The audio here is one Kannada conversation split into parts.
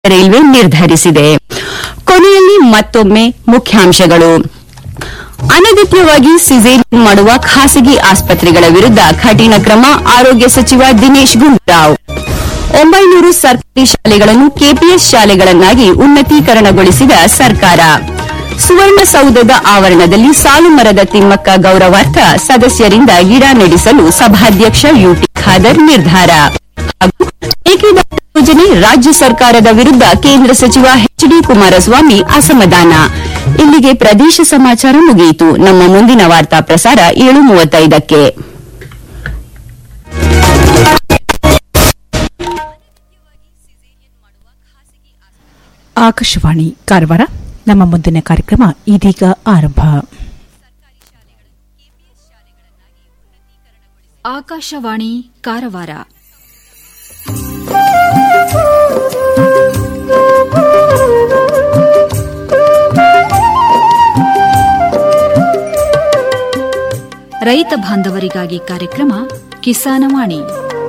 ರೈಲ್ವೆ ನಿರ್ಧರಿಸಿದೆ ಕೊನೆಯಲ್ಲಿ ಮತ್ತೊಮ್ಮೆ ಮುಖ್ಯಾಂಶಗಳು ಅನಗತ್ಯವಾಗಿ ಸಿಸೇರಿಯನ್ ಮಾಡುವ ಖಾಸಗಿ ಆಸ್ಪತ್ರೆಗಳ ವಿರುದ್ಧ ಕಠಿಣ ಕ್ರಮ ಆರೋಗ್ಯ ಸಚಿವ ದಿನೇಶ್ ಗುಂಡೂರಾವ್ ಒಂಬೈನೂರು ಸರ್ಕಾರಿ ಶಾಲೆಗಳನ್ನು ಕೆಪಿಎಸ್ ಶಾಲೆಗಳನ್ನಾಗಿ ಉನ್ನತೀಕರಣಗೊಳಿಸಿದ ಸರ್ಕಾರ ಸುವರ್ಣಸೌಧದ ಆವರಣದಲ್ಲಿ ಸಾಲುಮರದ ತಿಮ್ಮಕ್ಕ ಗೌರವಾರ್ಥ ಸದಸ್ಯರಿಂದ ಗಿಡ ನೆಡಿಸಲು ಸಭಾಧ್ಯಕ್ಷ ಯುಟಿ ಖಾದರ್ ನಿರ್ಧಾರ ಹಾಗೂ ಮೇಕೆದಾಟು ಯೋಜನೆ ರಾಜ್ಯ ಸರ್ಕಾರದ ವಿರುದ್ಧ ಕೇಂದ್ರ ಸಚಿವ ಎಚ್ಡಿ ಕುಮಾರಸ್ವಾಮಿ ಅಸಮಾಧಾನ ಇಲ್ಲಿಗೆ ಪ್ರದೇಶ ಸಮಾಚಾರ ಮುಗಿಯಿತು ನಮ್ಮ ಮುಂದಿನ ವಾರ್ತಾ ಪ್ರಸಾರ ಏಳು ಮೂವತ್ತೈದಕ್ಕೆ ಆಕಾಶವಾಣಿ ಕಾರವಾರ ನಮ್ಮ ಮುಂದಿನ ಕಾರ್ಯಕ್ರಮ ಇದೀಗ ಆರಂಭ ಆಕಾಶವಾಣಿ ಕಾರವಾರ ರೈತ ಬಾಂಧವರಿಗಾಗಿ ಕಾರ್ಯಕ್ರಮ ಕಿಸಾನವಾಣಿ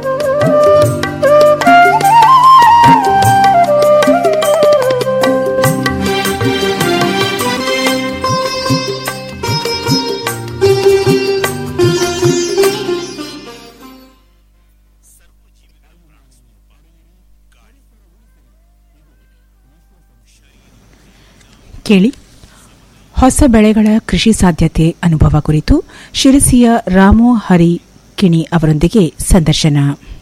ಕೇಳಿ ಹೊಸ ಬೆಳೆಗಳ ಕೃಷಿ ಸಾಧ್ಯತೆ ಅನುಭವ ಕುರಿತು ಶಿರಸಿಯ ರಾಮು ಹರಿ ಕಿಣಿ ಅವರೊಂದಿಗೆ ಸಂದರ್ಶನ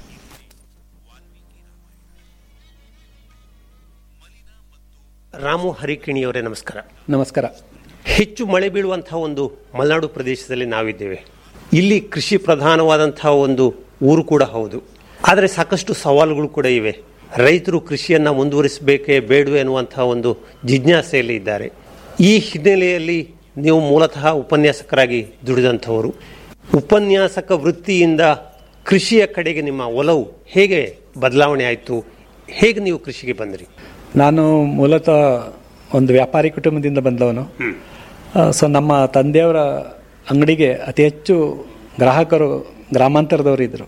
ರಾಮು ಹರಿಕಿಣಿಯವರೇ ನಮಸ್ಕಾರ ನಮಸ್ಕಾರ ಹೆಚ್ಚು ಮಳೆ ಬೀಳುವಂತಹ ಒಂದು ಮಲೆನಾಡು ಪ್ರದೇಶದಲ್ಲಿ ನಾವಿದ್ದೇವೆ ಇಲ್ಲಿ ಕೃಷಿ ಪ್ರಧಾನವಾದಂತಹ ಒಂದು ಊರು ಕೂಡ ಹೌದು ಆದರೆ ಸಾಕಷ್ಟು ಸವಾಲುಗಳು ಕೂಡ ಇವೆ ರೈತರು ಕೃಷಿಯನ್ನ ಮುಂದುವರಿಸಬೇಕೇ ಬೇಡವೆ ಅನ್ನುವಂತಹ ಒಂದು ಜಿಜ್ಞಾಸೆಯಲ್ಲಿ ಇದ್ದಾರೆ ಈ ಹಿನ್ನೆಲೆಯಲ್ಲಿ ನೀವು ಮೂಲತಃ ಉಪನ್ಯಾಸಕರಾಗಿ ದುಡಿದಂಥವರು ಉಪನ್ಯಾಸಕ ವೃತ್ತಿಯಿಂದ ಕೃಷಿಯ ಕಡೆಗೆ ನಿಮ್ಮ ಒಲವು ಹೇಗೆ ಬದಲಾವಣೆ ಆಯಿತು ಹೇಗೆ ನೀವು ಕೃಷಿಗೆ ಬಂದ್ರಿ ನಾನು ಮೂಲತಃ ಒಂದು ವ್ಯಾಪಾರಿ ಕುಟುಂಬದಿಂದ ಬಂದವನು ಸೊ ನಮ್ಮ ತಂದೆಯವರ ಅಂಗಡಿಗೆ ಅತಿ ಹೆಚ್ಚು ಗ್ರಾಹಕರು ಗ್ರಾಮಾಂತರದವರು ಇದ್ದರು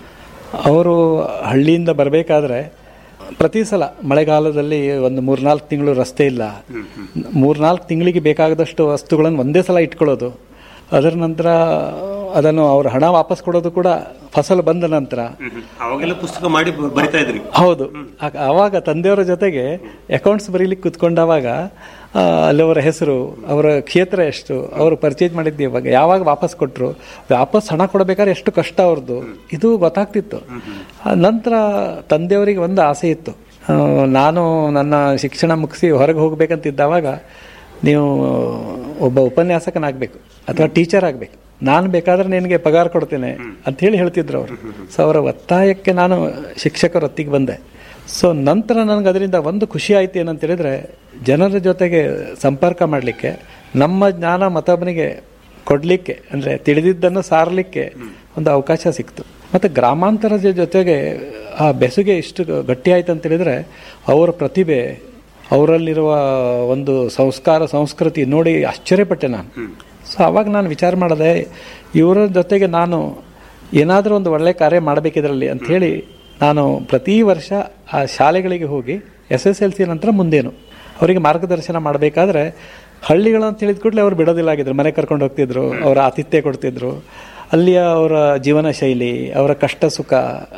ಅವರು ಹಳ್ಳಿಯಿಂದ ಬರಬೇಕಾದ್ರೆ ಪ್ರತಿ ಸಲ ಮಳೆಗಾಲದಲ್ಲಿ ಒಂದು ಮೂರ್ನಾಲ್ಕು ತಿಂಗಳು ರಸ್ತೆ ಇಲ್ಲ ಮೂರ್ನಾಲ್ಕು ತಿಂಗಳಿಗೆ ಬೇಕಾದಷ್ಟು ವಸ್ತುಗಳನ್ನು ಒಂದೇ ಸಲ ಇಟ್ಕೊಳ್ಳೋದು ಅದರ ನಂತರ ಅದನ್ನು ಅವ್ರ ಹಣ ವಾಪಸ್ ಕೊಡೋದು ಕೂಡ ಫಸಲು ಬಂದ ನಂತರ ಅವಾಗೆಲ್ಲ ಪುಸ್ತಕ ಮಾಡಿ ಬರಿತಾ ಇದ್ರಿ ಹೌದು ಆ- ಆವಾಗ ತಂದೆಯವರ ಜೊತೆಗೆ ಅಕೌಂಟ್ಸ್ ಬರೀಲಿಕ್ಕೆ ಕುತ್ಕೊಂಡಾಗ ಆ, ಅಲ್ಲಿ ಅವರ ಹೆಸರು ಅವರ ಕ್ಷೇತ್ರ ಎಷ್ಟು ಅವರು ಪರ್ಚೇಸ್ ಮಾಡಿದ್ದು ಇವಾಗ ಯಾವಾಗ ವಾಪಸ್ ಕೊಟ್ಟರು ವಾಪಸ್ ಹಣ ಕೊಡಬೇಕಾದ್ರೆ ಎಷ್ಟು ಕಷ್ಟ ಅವ್ರದ್ದು ಇದು ಗೊತ್ತಾಗ್ತಿತ್ತು ಆ ನಂತರ ತಂದೆಯವರಿಗೆ ಒಂದು ಆಸೆ ಇತ್ತು ಆ, ನಾನು ನನ್ನ ಶಿಕ್ಷಣ ಮುಗಿಸಿ ಹೊರಗೆ ಹೋಗ್ಬೇಕಂತಿದ್ದಾವಾಗ ನೀವು ಒಬ್ಬ ಉಪನ್ಯಾಸಕನಾಗಬೇಕು ಅಥವಾ ಟೀಚರ್ ಆಗಬೇಕು ನಾನು ಬೇಕಾದ್ರೆ ನಿನಗೆ ಪಗಾರ ಕೊಡ್ತೇನೆ ಅಂತ ಹೇಳಿ ಹೇಳ್ತಿದ್ರು ಅವರು ಸೊ ಅವರ ಒತ್ತಾಯಕ್ಕೆ ನಾನು ಶಿಕ್ಷಕರ ಹೊತ್ತಿಗೆ ಬಂದೆ ಸೊ ನಂತರ ನನಗೆ ಅದರಿಂದ ಒಂದು ಖುಷಿ ಆಯ್ತು ಏನಂತ ಹೇಳಿದ್ರೆ ಜನರ ಜೊತೆಗೆ ಸಂಪರ್ಕ ಮಾಡಲಿಕ್ಕೆ ನಮ್ಮ ಜ್ಞಾನ ಮತ್ತೊಬ್ಬನಿಗೆ ಕೊಡಲಿಕ್ಕೆ ಅಂದರೆ ತಿಳಿದಿದ್ದನ್ನು ಸಾರಲಿಕ್ಕೆ ಒಂದು ಅವಕಾಶ ಸಿಕ್ತು ಮತ್ತು ಗ್ರಾಮಾಂತರದ ಜೊತೆಗೆ ಆ ಬೆಸುಗೆ ಇಷ್ಟು ಗಟ್ಟಿ ಆಯ್ತು ಅಂತ ಹೇಳಿದ್ರೆ ಅವರ ಪ್ರತಿಭೆ ಅವರಲ್ಲಿರುವ ಒಂದು ಸಂಸ್ಕಾರ ಸಂಸ್ಕೃತಿ ನೋಡಿ ಆಶ್ಚರ್ಯಪಟ್ಟೆ ನಾನು ಸೊ ಅವಾಗ ನಾನು ವಿಚಾರ ಮಾಡಿದೆ ಇವರ ಜೊತೆಗೆ ನಾನು ಏನಾದರೂ ಒಂದು ಒಳ್ಳೆ ಕಾರ್ಯ ಮಾಡಬೇಕಿದ್ರಲ್ಲಿ ಅಂತ ಹೇಳಿ ನಾನು ಪ್ರತಿ ವರ್ಷ ಆ ಶಾಲೆಗಳಿಗೆ ಹೋಗಿ ಎಸ್ ಎಸ್ ಎಲ್ ಸಿ ನಂತರ ಮುಂದೇನು ಅವರಿಗೆ ಮಾರ್ಗದರ್ಶನ ಮಾಡಬೇಕಾದ್ರೆ ಹಳ್ಳಿಗಳು ಅಂತ ಹೇಳಿದ ಕೂಡಲೇ ಅವ್ರು ಬಿಡೋದಿಲ್ಲ ಆಗಿದ್ರು ಮನೆ ಕರ್ಕೊಂಡು ಹೋಗ್ತಿದ್ರು ಅವರ ಆತಿಥ್ಯ ಕೊಡ್ತಿದ್ರು ಅಲ್ಲಿಯ ಅವರ ಜೀವನ ಶೈಲಿ ಅವರ ಕಷ್ಟ ಸುಖ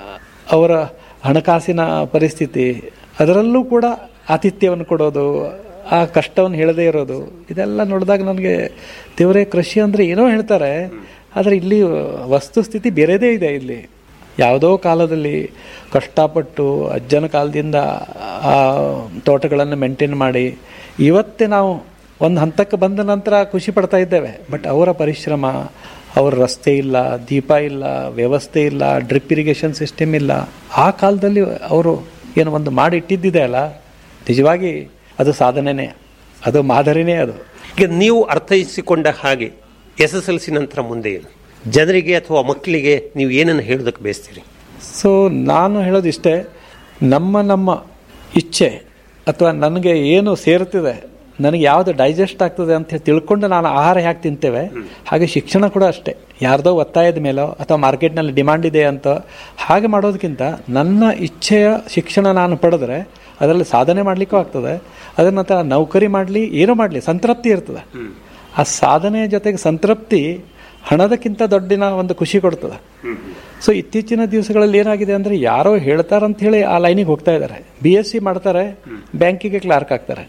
ಅವರ ಹಣಕಾಸಿನ ಪರಿಸ್ಥಿತಿ ಅದರಲ್ಲೂ ಕೂಡ ಆತಿಥ್ಯವನ್ನು ಕೊಡೋದು ಆ ಕಷ್ಟವನ್ನು ಹೇಳದೇ ಇರೋದು ಇದೆಲ್ಲ ನೋಡಿದಾಗ ನನಗೆ ದೇವರೇ ಕೃಷಿ ಅಂದರೆ ಏನೋ ಹೇಳ್ತಾರೆ ಆದರೆ ಇಲ್ಲಿ ವಸ್ತುಸ್ಥಿತಿ ಬೇರೆದೇ ಇದೆ ಇಲ್ಲಿ ಯಾವುದೋ ಕಾಲದಲ್ಲಿ ಕಷ್ಟಪಟ್ಟು ಅಜ್ಜನ ಕಾಲದಿಂದ ಆ ತೋಟಗಳನ್ನು ಮೇಂಟೈನ್ ಮಾಡಿ ಇವತ್ತೇ ನಾವು ಒಂದು ಹಂತಕ್ಕೆ ಬಂದ ನಂತರ ಖುಷಿ ಪಡ್ತಾ ಇದ್ದೇವೆ ಬಟ್ ಅವರ ಪರಿಶ್ರಮ ಅವರ ರಸ್ತೆ ಇಲ್ಲ ದೀಪ ಇಲ್ಲ ವ್ಯವಸ್ಥೆ ಇಲ್ಲ ಡ್ರಿಪ್ ಇರಿಗೇಷನ್ ಸಿಸ್ಟಮ್ ಇಲ್ಲ ಆ ಕಾಲದಲ್ಲಿ ಅವರು ಏನು ಒಂದು ಮಾಡಿ ಇಟ್ಟಿದ್ದಿದೆ ಅಲ್ಲ ನಿಜವಾಗಿ ಅದು ಸಾಧನೆನೇ ಅದು ಮಾದರಿನೇ ಅದು ಈಗ ನೀವು ಅರ್ಥೈಸಿಕೊಂಡ ಹಾಗೆ ಎಸ್ ಎಸ್ ಎಲ್ ಸಿ ನಂತರ ಮುಂದೆ ಏನು ಜನರಿಗೆ ಅಥವಾ ಮಕ್ಕಳಿಗೆ ನೀವು ಏನನ್ನು ಹೇಳೋದಕ್ಕೆ ಬಯಸ್ತೀರಿ ಸೊ ನಾನು ಹೇಳೋದಿಷ್ಟೇ ನಮ್ಮ ನಮ್ಮ ಇಚ್ಛೆ ಅಥವಾ ನನಗೆ ಏನು ಸೇರ್ತಿದೆ ನನಗೆ ಯಾವುದು ಡೈಜೆಸ್ಟ್ ಆಗ್ತದೆ ಅಂತ ಹೇಳಿ ತಿಳ್ಕೊಂಡು ನಾನು ಆಹಾರ ಹೇಗೆ ತಿಂತೇವೆ ಹಾಗೆ ಶಿಕ್ಷಣ ಕೂಡ ಅಷ್ಟೇ ಯಾರ್ದೋ ಒತ್ತಾಯದ ಮೇಲೋ ಅಥವಾ ಮಾರ್ಕೆಟ್ನಲ್ಲಿ ಡಿಮಾಂಡ್ ಇದೆ ಅಂತ ಹಾಗೆ ಮಾಡೋದಕ್ಕಿಂತ ನನ್ನ ಇಚ್ಛೆಯ ಶಿಕ್ಷಣ ನಾನು ಪಡೆದ್ರೆ ಅದರಲ್ಲಿ ಸಾಧನೆ ಮಾಡಲಿಕ್ಕೂ ಆಗ್ತದೆ ಅದರ ನಂತರ ನೌಕರಿ ಮಾಡಲಿ ಏನೋ ಮಾಡಲಿ ಸಂತೃಪ್ತಿ ಇರ್ತದೆ ಆ ಸಾಧನೆಯ ಜೊತೆಗೆ ಸಂತೃಪ್ತಿ ಹಣದಕ್ಕಿಂತ ದೊಡ್ಡಿನ ಒಂದು ಖುಷಿ ಕೊಡ್ತದೆ ಸೊ ಇತ್ತೀಚಿನ ದಿವಸಗಳಲ್ಲಿ ಏನಾಗಿದೆ ಅಂದರೆ ಯಾರೋ ಹೇಳ್ತಾರಂತ ಹೇಳಿ ಆ ಲೈನಿಗೆ ಹೋಗ್ತಾ ಇದ್ದಾರೆ ಬಿ ಎಸ್ ಸಿ ಮಾಡ್ತಾರೆ ಬ್ಯಾಂಕಿಗೆ ಕ್ಲಾರ್ಕ್ ಆಗ್ತಾರೆ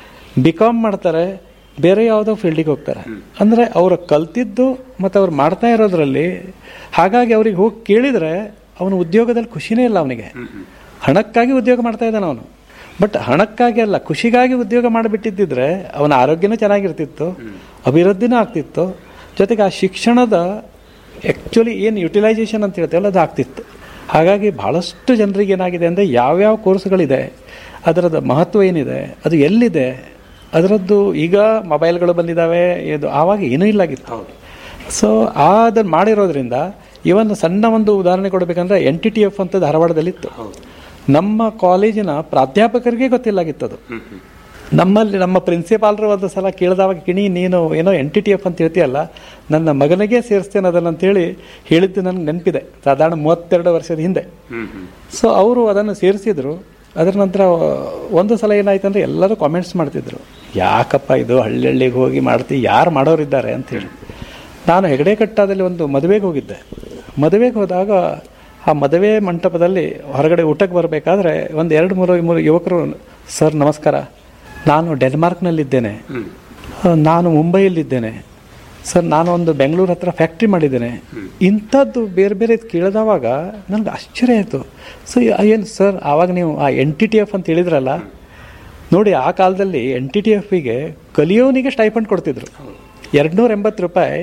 ಬಿ ಕಾಮ್ ಮಾಡ್ತಾರೆ ಬೇರೆ ಯಾವುದೋ ಫೀಲ್ಡಿಗೆ ಹೋಗ್ತಾರೆ ಅಂದರೆ ಅವರು ಕಲ್ತಿದ್ದು ಮತ್ತು ಅವ್ರು ಮಾಡ್ತಾ ಇರೋದ್ರಲ್ಲಿ ಹಾಗಾಗಿ ಅವ್ರಿಗೆ ಹೋಗಿ ಕೇಳಿದರೆ ಅವನ ಉದ್ಯೋಗದಲ್ಲಿ ಖುಷಿನೇ ಇಲ್ಲ ಅವನಿಗೆ ಹಣಕ್ಕಾಗಿ ಉದ್ಯೋಗ ಮಾಡ್ತಾ ಇದ್ದಾನೆ ಅವನು ಬಟ್ ಹಣಕ್ಕಾಗಿ ಅಲ್ಲ ಖುಷಿಗಾಗಿ ಉದ್ಯೋಗ ಮಾಡಿಬಿಟ್ಟಿದ್ದಿದ್ರೆ ಅವನ ಆರೋಗ್ಯನೂ ಚೆನ್ನಾಗಿರ್ತಿತ್ತು ಅಭಿವೃದ್ಧಿನೂ ಆಗ್ತಿತ್ತು ಜೊತೆಗೆ ಆ ಶಿಕ್ಷಣದ ಆ್ಯಕ್ಚುಲಿ ಏನು ಯುಟಿಲೈಸೇಷನ್ ಅಂತ ಹೇಳ್ತೇವಲ್ಲ ಅದು ಆಗ್ತಿತ್ತು ಹಾಗಾಗಿ ಭಾಳಷ್ಟು ಜನರಿಗೆ ಏನಾಗಿದೆ ಅಂದರೆ ಯಾವ್ಯಾವ ಕೋರ್ಸ್ಗಳಿದೆ ಅದರದ ಮಹತ್ವ ಏನಿದೆ ಅದು ಎಲ್ಲಿದೆ ಅದರದ್ದು ಈಗ ಮೊಬೈಲ್ಗಳು ಬಂದಿದ್ದಾವೆ ಇದು ಆವಾಗ ಏನೂ ಇಲ್ಲಾಗಿತ್ತು ಸೊ ಆ ಅದನ್ನು ಮಾಡಿರೋದ್ರಿಂದ ಇವನ್ ಸಣ್ಣ ಒಂದು ಉದಾಹರಣೆ ಕೊಡಬೇಕಂದ್ರೆ ಎನ್ ಟಿ ಟಿ ಎಫ್ ಅಂತ ಧಾರವಾಡದಲ್ಲಿತ್ತು ನಮ್ಮ ಕಾಲೇಜಿನ ಪ್ರಾಧ್ಯಾಪಕರಿಗೆ ಗೊತ್ತಿಲ್ಲಾಗಿತ್ತದು ನಮ್ಮಲ್ಲಿ ನಮ್ಮ ಪ್ರಿನ್ಸಿಪಾಲ್ರು ಒಂದು ಸಲ ಕೇಳಿದವಾಗ ಕಿಣಿ ನೀನು ಏನೋ ಎನ್ ಟಿ ಟಿ ಎಫ್ ಅಂತ ಹೇಳ್ತೀಯಲ್ಲ ನನ್ನ ಮಗನಿಗೆ ಸೇರಿಸ್ತೇನೆ ಅದನ್ನು ಅಂತೇಳಿ ಹೇಳಿದ್ದು ನನಗೆ ನೆನಪಿದೆ ಸಾಧಾರಣ ಮೂವತ್ತೆರಡು ವರ್ಷದ ಹಿಂದೆ ಸೊ ಅವರು ಅದನ್ನು ಸೇರಿಸಿದ್ರು ಅದರ ನಂತರ ಒಂದು ಸಲ ಏನಾಯ್ತು ಅಂದರೆ ಎಲ್ಲರೂ ಕಾಮೆಂಟ್ಸ್ ಮಾಡ್ತಿದ್ರು ಯಾಕಪ್ಪ ಇದು ಹಳ್ಳಿ ಹಳ್ಳಿಗೆ ಹೋಗಿ ಮಾಡ್ತಿ ಯಾರು ಮಾಡೋರಿದ್ದಾರೆ ಅಂತೇಳಿ ನಾನು ಹೆಗಡೆ ಕಟ್ಟಾದಲ್ಲಿ ಒಂದು ಮದುವೆಗೆ ಹೋಗಿದ್ದೆ ಮದುವೆಗೆ ಹೋದಾಗ ಆ ಮದುವೆ ಮಂಟಪದಲ್ಲಿ ಹೊರಗಡೆ ಊಟಕ್ಕೆ ಬರಬೇಕಾದ್ರೆ ಒಂದು ಎರಡು ಮೂರು ಮೂರು ಯುವಕರು ಸರ್ ನಮಸ್ಕಾರ ನಾನು ಡೆನ್ಮಾರ್ಕ್ನಲ್ಲಿದ್ದೇನೆ ನಾನು ಮುಂಬೈಯಲ್ಲಿದ್ದೇನೆ ಸರ್ ನಾನು ಒಂದು ಬೆಂಗಳೂರು ಹತ್ರ ಫ್ಯಾಕ್ಟ್ರಿ ಮಾಡಿದ್ದೇನೆ ಇಂಥದ್ದು ಬೇರೆ ಬೇರೆ ಕೇಳಿದವಾಗ ನನಗೆ ಆಶ್ಚರ್ಯ ಆಯಿತು ಸೊ ಏನು ಸರ್ ಆವಾಗ ನೀವು ಆ ಎನ್ ಟಿ ಟಿ ಎಫ್ ಅಂತ ಹೇಳಿದ್ರಲ್ಲ ನೋಡಿ ಆ ಕಾಲದಲ್ಲಿ ಎನ್ ಟಿ ಟಿ ಎಫ್ಗೆ ಕಲಿಯೋನಿಗೆ ಸ್ಟೈಪಂಡ್ ಕೊಡ್ತಿದ್ರು ಎರಡುನೂರ ಎಂಬತ್ತು ರೂಪಾಯಿ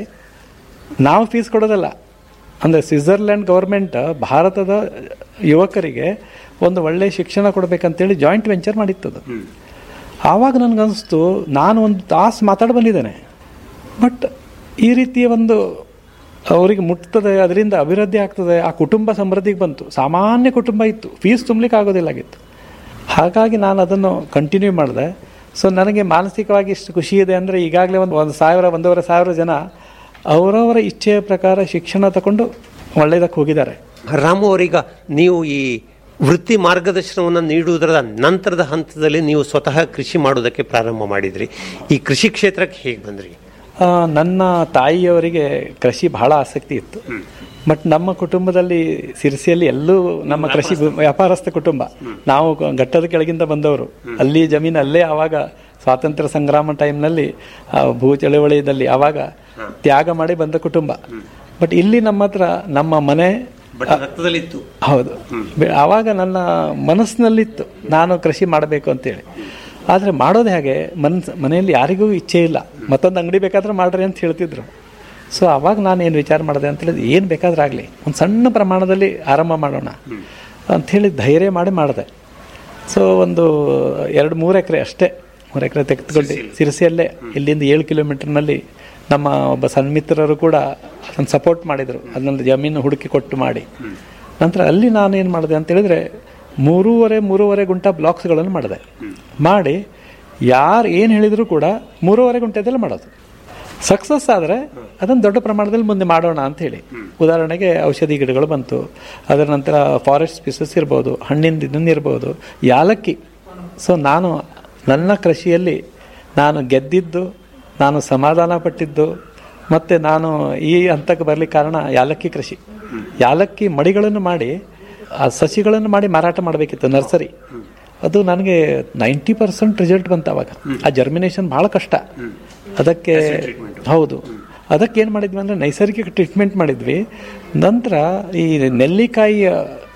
ನಾವು ಫೀಸ್ ಕೊಡೋದಲ್ಲ ಅಂದರೆ ಸ್ವಿಟ್ಜರ್ಲ್ಯಾಂಡ್ ಗೌರ್ಮೆಂಟ್ ಭಾರತದ ಯುವಕರಿಗೆ ಒಂದು ಒಳ್ಳೆಯ ಶಿಕ್ಷಣ ಕೊಡಬೇಕಂತೇಳಿ ಜಾಯಿಂಟ್ ವೆಂಚರ್ ಮಾಡಿತ್ತದು ಆವಾಗ ನನಗನ್ನಿಸ್ತು ನಾನು ಒಂದು ತಾಸು ಮಾತಾಡಿ ಬಂದಿದ್ದೇನೆ ಬಟ್ ಈ ರೀತಿಯ ಒಂದು ಅವರಿಗೆ ಮುಟ್ತದೆ ಅದರಿಂದ ಅಭಿವೃದ್ಧಿ ಆಗ್ತದೆ ಆ ಕುಟುಂಬ ಸಮೃದ್ಧಿಗೆ ಬಂತು ಸಾಮಾನ್ಯ ಕುಟುಂಬ ಇತ್ತು ಫೀಸ್ ತುಂಬಲಿಕ್ಕೆ ಆಗೋದಿಲ್ಲಾಗಿತ್ತು ಹಾಗಾಗಿ ನಾನು ಅದನ್ನು ಕಂಟಿನ್ಯೂ ಮಾಡಿದೆ ಸೊ ನನಗೆ ಮಾನಸಿಕವಾಗಿ ಇಷ್ಟು ಖುಷಿ ಇದೆ ಅಂದರೆ ಈಗಾಗಲೇ ಒಂದು ಒಂದು ಸಾವಿರ ಒಂದೂವರೆ ಸಾವಿರ ಜನ ಅವರವರ ಇಚ್ಛೆಯ ಪ್ರಕಾರ ಶಿಕ್ಷಣ ತಗೊಂಡು ಒಳ್ಳೆಯದಕ್ಕೆ ಹೋಗಿದ್ದಾರೆ ರಾಮು ಅವರೀಗ ನೀವು ಈ ವೃತ್ತಿ ಮಾರ್ಗದರ್ಶನವನ್ನು ನೀಡುವುದರ ನಂತರದ ಹಂತದಲ್ಲಿ ನೀವು ಸ್ವತಃ ಕೃಷಿ ಮಾಡುವುದಕ್ಕೆ ಪ್ರಾರಂಭ ಮಾಡಿದ್ರಿ ಈ ಕೃಷಿ ಕ್ಷೇತ್ರಕ್ಕೆ ಹೇಗೆ ಬಂದ್ರಿ ಆ, ನನ್ನ ತಾಯಿಯವರಿಗೆ ಕೃಷಿ ಬಹಳ ಆಸಕ್ತಿ ಇತ್ತು ಬಟ್ ನಮ್ಮ ಕುಟುಂಬದಲ್ಲಿ ಸಿರಿಸಿಯಲ್ಲಿ ಎಲ್ಲೂ ನಮ್ಮ ಕೃಷಿ ಗು- ವ್ಯಾಪಾರಸ್ಥ ಕುಟುಂಬ ನಾವು ಗ- ಘಟ್ಟದ ಕೆಳಗಿಂದ ಬಂದವರು ಅಲ್ಲಿ ಜಮೀನು ಅಲ್ಲೇ ಆವಾಗ ಸ್ವಾತಂತ್ರ್ಯ ಸಂಗ್ರಾಮ ಟೈಮ್ನಲ್ಲಿ ಭೂ ಚಳವಳಿಯಲ್ಲಿ ಆವಾಗ ತ್ಯಾಗ ಮಾಡಿ ಬಂದ ಕುಟುಂಬ ಬಟ್ ಇಲ್ಲಿ ನಮ್ಮ ಹತ್ರ ನಮ್ಮ ಮನೆ ಬಟ್ ರಕ್ತದಲ್ಲಿತ್ತು ಹೌದು ಬೆ- ಆವಾಗ ನನ್ನ ಮನಸ್ಸಿನಲ್ಲಿತ್ತು ನಾನು ಕೃಷಿ ಮಾಡಬೇಕು ಅಂತೇಳಿ ಆದರೆ ಮಾಡೋದು ಹೇಗೆ ಮನ್ಸ್ ಮನೆಯಲ್ಲಿ ಯಾರಿಗೂ ಇಚ್ಛೆ ಇಲ್ಲ ಮತ್ತೊಂದು ಅಂಗಡಿ ಬೇಕಾದ್ರೆ ಮಾಡ್ರಿ ಅಂತ ಹೇಳ್ತಿದ್ರು ಸೊ ಅವಾಗ ನಾನು ಏನು ವಿಚಾರ ಮಾಡಿದೆ ಅಂತ ಹೇಳಿದ್ರೆ ಏನು ಬೇಕಾದ್ರೆ ಆಗಲಿ ಒಂದು ಸಣ್ಣ ಪ್ರಮಾಣದಲ್ಲಿ ಆರಂಭ ಮಾಡೋಣ ಅಂಥೇಳಿ ಧೈರ್ಯ ಮಾಡಿ ಮಾಡಿದೆ ಸೊ ಒಂದು ಎರಡು ಮೂರು ಎಕರೆ ಅಷ್ಟೇ ಮೂರು ಎಕರೆ ತೆಗೆದುಕೊಂಡು ಸಿರಸಿಯಲ್ಲೇ ಇಲ್ಲಿಂದ ಏಳು ಕಿಲೋಮೀಟರ್ನಲ್ಲಿ ನಮ್ಮ ಒಬ್ಬ ಸನ್ಮಿತ್ರರು ಕೂಡ ಅದನ್ನು ಸಪೋರ್ಟ್ ಮಾಡಿದರು ಅದನ್ನು ಜಮೀನು ಹುಡುಕಿ ಕೊಟ್ಟು ಮಾಡಿ ನಂತರ ಅಲ್ಲಿ ನಾನು ಏನು ಮಾಡಿದೆ ಅಂತ ಹೇಳಿದ್ರೆ ಮೂರುವರೆ ಮೂರುವರೆ ಗುಂಟ ಬ್ಲಾಕ್ಸ್ಗಳನ್ನು ಮಾಡಿದೆ ಮಾಡಿ ಯಾರು ಏನು ಹೇಳಿದರೂ ಕೂಡ ಮೂರುವರೆ ಗುಂಟೆದಲ್ಲೇ ಮಾಡೋದು ಸಕ್ಸಸ್ ಆದರೆ ಅದನ್ನು ದೊಡ್ಡ ಪ್ರಮಾಣದಲ್ಲಿ ಮುಂದೆ ಮಾಡೋಣ ಅಂತ ಹೇಳಿ ಉದಾಹರಣೆಗೆ ಔಷಧಿ ಗಿಡಗಳು ಬಂತು ಅದರ ನಂತರ ಫಾರೆಸ್ಟ್ ಸ್ಪೀಸಸ್ ಇರ್ಬೋದು ಹಣ್ಣಿಂದ ಇದನ್ನ ಇರ್ಬೋದು ಯಾಲಕ್ಕಿ ಸೊ ನಾನು ನನ್ನ ಕೃಷಿಯಲ್ಲಿ ನಾನು ಗೆದ್ದಿದ್ದು ನಾನು ಸಮಾಧಾನ ಪಟ್ಟಿದ್ದು ಮತ್ತು ನಾನು ಈ ಹಂತಕ್ಕೆ ಬರಲಿಕ್ಕೆ ಕಾರಣ ಯಾಲಕ್ಕಿ ಕೃಷಿ ಯಾಲಕ್ಕಿ ಮಡಿಗಳನ್ನು ಮಾಡಿ ಆ ಸಸಿಗಳನ್ನು ಮಾಡಿ ಮಾರಾಟ ಮಾಡಬೇಕಿತ್ತು ನರ್ಸರಿ ಅದು ನನಗೆ ನೈಂಟಿ ಪರ್ಸೆಂಟ್ ರಿಸಲ್ಟ್ ಬಂತು ಅವಾಗ ಆ ಜರ್ಮಿನೇಷನ್ ಭಾಳ ಕಷ್ಟ ಅದಕ್ಕೆ ಹೌದು ಅದಕ್ಕೆ ಏನು ಮಾಡಿದ್ವಿ ಅಂದರೆ ನೈಸರ್ಗಿಕ ಟ್ರೀಟ್ಮೆಂಟ್ ಮಾಡಿದ್ವಿ ನಂತರ ಈ ನೆಲ್ಲಿಕಾಯಿಯ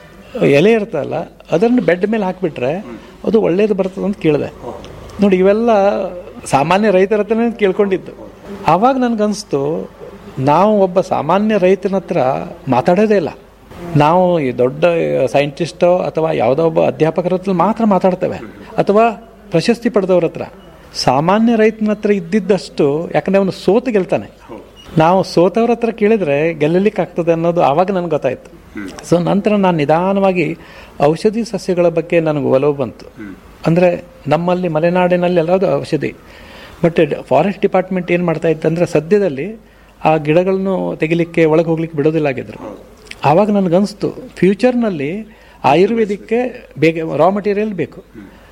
ಎಲೆ ಇರ್ತಲ್ಲ ಅದನ್ನು ಬೆಡ್ ಮೇಲೆ ಹಾಕಿಬಿಟ್ರೆ ಅದು ಒಳ್ಳೇದು ಬರ್ತದೆ ಅಂತ ಕೇಳಿದೆ ನೋಡಿ ಇವೆಲ್ಲ ಸಾಮಾನ್ಯ ರೈತರ ಹತ್ರನೇ ಕೇಳ್ಕೊಂಡಿದ್ದು ಆವಾಗ ನನಗನ್ನಿಸ್ತು ನಾವು ಒಬ್ಬ ಸಾಮಾನ್ಯ ರೈತನ ಹತ್ರ ಮಾತಾಡೋದೇ ಇಲ್ಲ ನಾವು ಈ ದೊಡ್ಡ ಸೈಂಟಿಸ್ಟೋ ಅಥವಾ ಯಾವುದೋ ಒಬ್ಬ ಅಧ್ಯಾಪಕರ ಹತ್ರ ಮಾತ್ರ ಮಾತಾಡ್ತೇವೆ ಅಥವಾ ಪ್ರಶಸ್ತಿ ಪಡೆದವ್ರ ಹತ್ರ ಸಾಮಾನ್ಯ ರೈತನ ಹತ್ರ ಇದ್ದಿದ್ದಷ್ಟು ಯಾಕಂದ್ರೆ ಅವನು ಸೋತು ಗೆಲ್ತಾನೆ ನಾವು ಸೋತವ್ರ ಹತ್ರ ಕೇಳಿದ್ರೆ ಗೆಲ್ಲಲಿಕ್ಕೆ ಆಗ್ತದೆ ಅನ್ನೋದು ಆವಾಗ ನನಗೆ ಗೊತ್ತಾಯ್ತು ಸೊ ನಂತರ ನಾನು ನಿಧಾನವಾಗಿ ಔಷಧಿ ಸಸ್ಯಗಳ ಬಗ್ಗೆ ನನಗೆ ಒಲವು ಬಂತು ಅಂದರೆ ನಮ್ಮಲ್ಲಿ ಮಲೆನಾಡಿನಲ್ಲಿ ಎಲ್ಲದು ಔಷಧಿ ಬಟ್ ಫಾರೆಸ್ಟ್ ಡಿಪಾರ್ಟ್ಮೆಂಟ್ ಏನು ಮಾಡ್ತಾ ಇತ್ತು ಅಂದರೆ ಸದ್ಯದಲ್ಲಿ ಆ ಗಿಡಗಳನ್ನು ತೆಗಿಲಿಕ್ಕೆ ಒಳಗೆ ಹೋಗ್ಲಿಕ್ಕೆ ಬಿಡೋದಿಲ್ಲ ಆಗಿದ್ರು ಆವಾಗ ನನಗನ್ನಿಸ್ತು ಫ್ಯೂಚರ್ನಲ್ಲಿ ಆಯುರ್ವೇದಿಕ್ಕೆ ಬೇಗ ರಾ ಮಟೀರಿಯಲ್ ಬೇಕು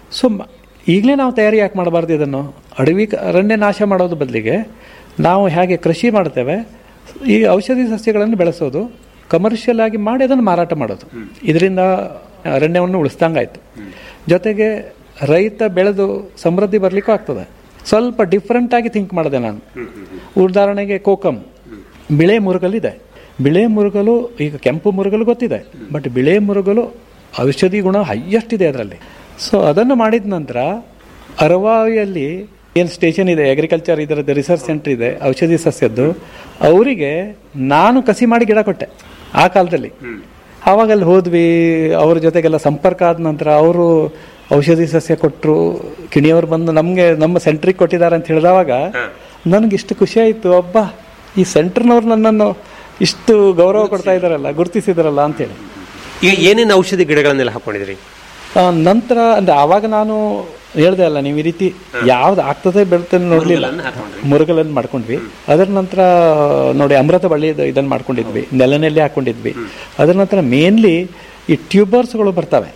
ಸೊ ಈಗಲೇ ನಾವು ತಯಾರಿ ಯಾಕೆ ಮಾಡಬಾರ್ದು ಇದನ್ನು ಅಡವಿ ಕ- ಅರಣ್ಯ ನಾಶ ಮಾಡೋದು ಬದಲಿಗೆ ನಾವು ಹೇಗೆ ಕೃಷಿ ಮಾಡ್ತೇವೆ ಈ ಔಷಧಿ ಸಸ್ಯಗಳನ್ನು ಬೆಳೆಸೋದು ಕಮರ್ಷಿಯಲ್ ಆಗಿ ಮಾಡಿ ಅದನ್ನು ಮಾರಾಟ ಮಾಡೋದು ಇದರಿಂದ ಅರಣ್ಯವನ್ನು ಉಳಿಸ್ದಂಗಾಯ್ತು ಜೊತೆಗೆ ರೈತ ಬೆಳೆದು ಸಮೃದ್ಧಿ ಬರಲಿಕ್ಕೂ ಆಗ್ತದೆ ಸ್ವಲ್ಪ ಡಿಫ್ರೆಂಟ್ ಆಗಿ ಥಿಂಕ್ ಮಾಡಿದೆ ನಾನು ಉದಾಹರಣೆಗೆ ಕೋಕಮ್ ಬಿಳೆ ಮುರುಗಲಿದೆ ಬಿಳೆ ಮುರುಗಲು ಈಗ ಕೆಂಪು ಮುರುಗಲು ಗೊತ್ತಿದೆ ಬಟ್ ಬಿಳೆ ಮುರುಗಲು ಔಷಧಿ ಗುಣ ಹೈಯೆಸ್ಟ್ ಇದೆ ಅದರಲ್ಲಿ ಸೊ ಅದನ್ನು ಮಾಡಿದ ನಂತರ ಅರವಾವಿಯಲ್ಲಿ ಏನು ಸ್ಟೇಷನ್ ಇದೆ ಅಗ್ರಿಕಲ್ಚರ್ ಇದರದ್ದು ರಿಸರ್ಚ್ ಸೆಂಟರ್ ಇದೆ ಔಷಧಿ ಸಸ್ಯದ್ದು ಅವರಿಗೆ ನಾನು ಕಸಿ ಮಾಡಿ ಗಿಡ ಕೊಟ್ಟೆ ಆ ಕಾಲದಲ್ಲಿ ಆವಾಗ ಅಲ್ಲಿ ಹೋದ್ವಿ ಅವ್ರ ಜೊತೆಗೆಲ್ಲ ಸಂಪರ್ಕ ಆದ ನಂತರ ಅವರು ಔಷಧಿ ಸಸ್ಯ ಕೊಟ್ಟರು ಕಿಣಿಯವರು ಬಂದು ನಮಗೆ ನಮ್ಮ ಸೆಂಟ್ರಿಗೆ ಕೊಟ್ಟಿದ್ದಾರೆ ಅಂತ ಹೇಳಿದವಾಗ ನನಗೆ ಇಷ್ಟು ಖುಷಿ ಆಯಿತು ಅಬ್ಬ ಈ ಸೆಂಟ್ರ್ನವ್ರು ನನ್ನನ್ನು ಇಷ್ಟು ಗೌರವ ಕೊಡ್ತಾ ಇದ್ದಾರಲ್ಲ ಗುರುತಿಸಿದಾರಲ್ಲ ಅಂತೇಳಿ ಈಗ ಏನೇನು ಔಷಧಿ ಗಿಡಗಳನ್ನೆಲ್ಲ ಹಾಕೊಂಡಿದ್ರಿ ಆ, ನಂತರ ಅಂದ್ರೆ ಆವಾಗ ನಾನು ಹೇಳ್ದೆ ಅಲ್ಲ ನೀವು ಈ ರೀತಿ ಯಾವ್ದು ಆಗ್ತದೆ ಬೆಳ್ತದೆ ನೋಡ್ಲಿಲ್ಲ ಮುರುಗಲನ್ನು ಮಾಡ್ಕೊಂಡ್ವಿ ಅದರ ನಂತರ ನೋಡಿ ಅಮೃತ ಬಳ್ಳಿ ಇದನ್ನು ಮಾಡ್ಕೊಂಡಿದ್ವಿ ನೆಲನೆಲ್ಲಿ ಹಾಕೊಂಡಿದ್ವಿ ಅದರ ನಂತರ ಮೇನ್ಲಿ ಈ ಟ್ಯೂಬರ್ಸ್ಗಳು ಬರ್ತವೆ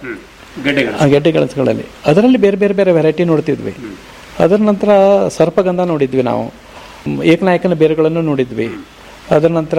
ಆ ಗೆಡ್ಡೆ ಗೆಣಸುಗಳಲ್ಲಿ ಅದರಲ್ಲಿ ಬೇರೆ ಬೇರೆ ಬೇರೆ ವೆರೈಟಿ ನೋಡ್ತಿದ್ವಿ ಅದರ ನಂತರ ಸರ್ಪಗಂಧ ನೋಡಿದ್ವಿ ನಾವು ಮ್, ಏಕನಾಯಕನ ಬೇರುಗಳನ್ನು ನೋಡಿದ್ವಿ ಅದರ ನಂತರ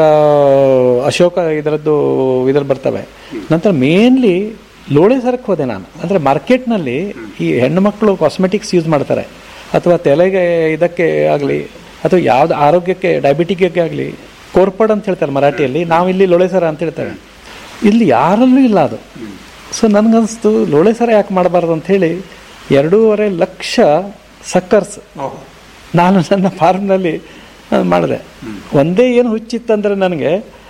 ಅಶೋಕ ಇದರದ್ದು ಇದ್ರ ಬರ್ತವೆ ನಂತರ ಮೇನ್ಲಿ ಲೋಳೆ ಸರಕ್ಕೆ ಹೋದೆ ನಾನು ಅಂದರೆ ಮಾರ್ಕೆಟ್ನಲ್ಲಿ ಈ ಹೆಣ್ಣು ಮಕ್ಕಳು ಕಾಸ್ಮೆಟಿಕ್ಸ್ ಯೂಸ್ ಮಾಡ್ತಾರೆ ಅಥವಾ ತಲೆಗೆ ಇದಕ್ಕೆ ಆಗಲಿ ಅಥವಾ ಯಾವ್ದು ಆರೋಗ್ಯಕ್ಕೆ ಡಯಾಬಿಟಿಕ್ಗೆ ಆಗಲಿ ಕೋರ್ಪಡ್ ಅಂತ ಹೇಳ್ತಾರೆ ಮರಾಠಿಯಲ್ಲಿ ನಾವು ಇಲ್ಲಿ ಲೋಳೆ ಸರ ಅಂತ ಹೇಳ್ತೇವೆ ಇಲ್ಲಿ ಯಾರಲ್ಲೂ ಇಲ್ಲ ಅದು ಸೊ ನನಗನ್ನಿಸ್ತು ಲೋಳೆ ಸರ ಯಾಕೆ ಮಾಡಬಾರ್ದು ಅಂತ ಹೇಳಿ ಎರಡೂವರೆ ಲಕ್ಷ ಸಕ್ಕರ್ಸ್ ನಾನು ನನ್ನ ಫಾರ್ಮ್ನಲ್ಲಿ ಮಾಡಿದೆ ಒಂದೇ ಏನು ಹುಚ್ಚಿತ್ತಂದ್ರೆ ನನಗೆ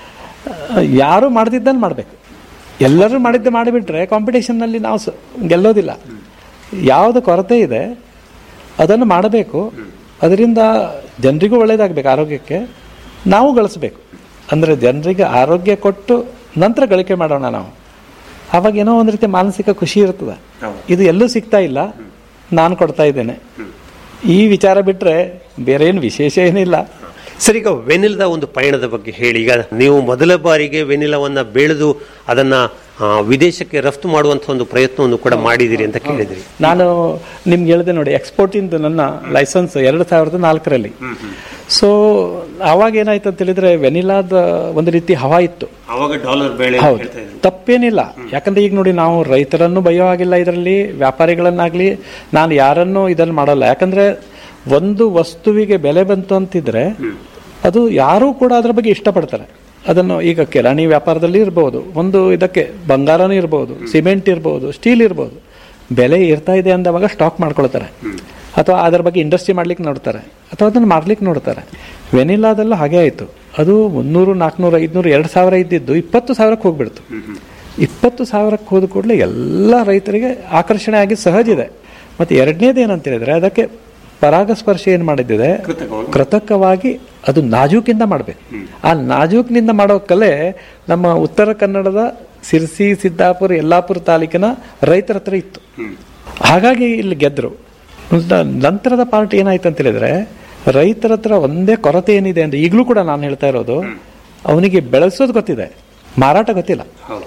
ಆ, ಯಾರು ಮಾಡ್ದಿದ್ದನ್ನು ಮಾಡಬೇಕು ಎಲ್ಲರೂ ಮಾಡಿದ್ದೆ ಮಾಡಿಬಿಟ್ರೆ ಕಾಂಪಿಟೇಷನ್ನಲ್ಲಿ ನಾವು ಸ- ಗೆಲ್ಲೋದಿಲ್ಲ ಯಾವುದು ಕೊರತೆ ಇದೆ ಅದನ್ನು ಮಾಡಬೇಕು ಅದರಿಂದ ಜನರಿಗೂ ಒಳ್ಳೇದಾಗಬೇಕು ಆರೋಗ್ಯಕ್ಕೆ ನಾವು ಗಳಿಸ್ಬೇಕು ಅಂದರೆ ಜನರಿಗೆ ಆರೋಗ್ಯ ಕೊಟ್ಟು ನಂತರ ಗಳಿಕೆ ಮಾಡೋಣ ನಾವು ಅವಾಗ ಏನೋ ಒಂದು ರೀತಿ ಮಾನಸಿಕ ಖುಷಿ ಇರ್ತದೆ ಇದು ಎಲ್ಲೂ ಸಿಗ್ತಾ ಇಲ್ಲ ನಾನು ಕೊಡ್ತಾ ಇದ್ದೇನೆ ಈ ವಿಚಾರ ಬಿಟ್ಟರೆ ಬೇರೆ ಏನು ವಿಶೇಷ ಏನಿಲ್ಲ ಸರ್ ಈಗ ವೆನಿಲದ ಒಂದು ಪಯಣದ ಬಗ್ಗೆ ಹೇಳಿ ಈಗ ನೀವು ಮೊದಲ ಬಾರಿಗೆ ವೆನಿಲವನ್ನ ಬೆಳೆದು ಅದನ್ನ ಆ, ವಿದೇಶಕ್ಕೆ ರಫ್ತು ಮಾಡುವಂತ ಒಂದು ಪ್ರಯತ್ನವನ್ನು ಕೂಡ ಮಾಡಿದಿರಿ ಅಂತ ಕೇಳಿದ್ರಿ ನಾನು ನಿಮ್ಗೆ ಹೇಳಿದೆ ನೋಡಿ ಎಕ್ಸ್ಪೋರ್ಟಿಂದ ನನ್ನ ಲೈಸೆನ್ಸ್ ಎರಡು ಸಾವಿರದ ನಾಲ್ಕರಲ್ಲಿ ಸೊ ಅವಾಗ ಏನಾಯ್ತು ಅಂತ ಹೇಳಿದ್ರೆ ವೆನಿಲಾದ ಒಂದು ರೀತಿ ಹವಾ ಇತ್ತು ಅವಾಗ ಡಾಲರ್ ಬೆಳೆ ಹೌದು ತಪ್ಪೇನಿಲ್ಲ ಯಾಕಂದ್ರೆ ಈಗ ನೋಡಿ ನಾವು ರೈತರನ್ನು ಬಯ್ಯೋ ಆಗಿಲ್ಲ ಇದರಲ್ಲಿ ವ್ಯಾಪಾರಿಗಳನ್ನಾಗ್ಲಿ ನಾನು ಯಾರನ್ನೂ ಇದನ್ನು ಮಾಡಲ್ಲ ಯಾಕಂದ್ರೆ ಒಂದು ವಸ್ತುವಿಗೆ ಬೆಲೆ ಬಂತು ಅಂತಿದ್ರೆ ಅದು ಯಾರೂ ಕೂಡ ಅದರ ಬಗ್ಗೆ ಇಷ್ಟಪಡ್ತಾರೆ ಅದನ್ನು ಈಗ ಕಿರಾಣಿ ವ್ಯಾಪಾರದಲ್ಲಿ ಇರ್ಬೋದು ಒಂದು ಇದಕ್ಕೆ ಬಂಗಾರನೂ ಇರ್ಬೋದು ಸಿಮೆಂಟ್ ಇರ್ಬೋದು ಸ್ಟೀಲ್ ಇರ್ಬೋದು ಬೆಲೆ ಇರ್ತಾ ಇದೆ ಅಂದವಾಗ ಸ್ಟಾಕ್ ಮಾಡ್ಕೊಳ್ತಾರೆ ಅಥವಾ ಅದರ ಬಗ್ಗೆ ಇಂಡಸ್ಟ್ರಿ ಮಾಡ್ಲಿಕ್ಕೆ ನೋಡ್ತಾರೆ ಅಥವಾ ಅದನ್ನು ಮಾರ್ಲಿಕ್ಕೆ ನೋಡ್ತಾರೆ ವೆನಿಲಾದಲ್ಲೂ ಹಾಗೆ ಆಯಿತು ಅದು ಮುನ್ನೂರು ನಾಲ್ಕುನೂರು ಐದುನೂರು ಎರಡು ಸಾವಿರ ಇದ್ದಿದ್ದು ಇಪ್ಪತ್ತು ಸಾವಿರಕ್ಕೆ ಹೋಗ್ಬಿಡ್ತು ಇಪ್ಪತ್ತು ಸಾವಿರಕ್ಕೆ ಹೋದ ಕೂಡಲೇ ಎಲ್ಲ ರೈತರಿಗೆ ಆಕರ್ಷಣೆ ಆಗಿ ಸಹಜ ಇದೆ ಮತ್ತು ಎರಡನೇದು ಏನಂತ ಹೇಳಿದ್ರೆ ಅದಕ್ಕೆ ಪರಾಗಸ್ಪರ್ಶ ಏನು ಮಾಡಿದ್ದಿದೆ ಕೃತಕವಾಗಿ ಅದು ನಾಜೂಕಿಂದ ಮಾಡಬೇಕು ಆ ನಾಜೂಕಿನಿಂದ ಮಾಡೋ ಕಲೆ ನಮ್ಮ ಉತ್ತರ ಕನ್ನಡದ ಸಿರ್ಸಿ ಸಿದ್ದಾಪುರ ಯಲ್ಲಾಪುರ ತಾಲೂಕಿನ ರೈತರ ಹತ್ರ ಇತ್ತು ಹಾಗಾಗಿ ಇಲ್ಲಿ ಗೆದ್ರು ನ- ನಂತರದ ಪಾರ್ಟ್ ಏನಾಯ್ತು ಅಂತ ಹೇಳಿದ್ರೆ ರೈತರ ಹತ್ರ ಒಂದೇ ಕೊರತೆ ಏನಿದೆ ಅಂದ್ರೆ ಈಗಲೂ ಕೂಡ ನಾನು ಹೇಳ್ತಾ ಇರೋದು ಅವನಿಗೆ ಬೆಳೆಸೋದು ಗೊತ್ತಿದೆ ಮಾರಾಟ ಗೊತ್ತಿಲ್ಲ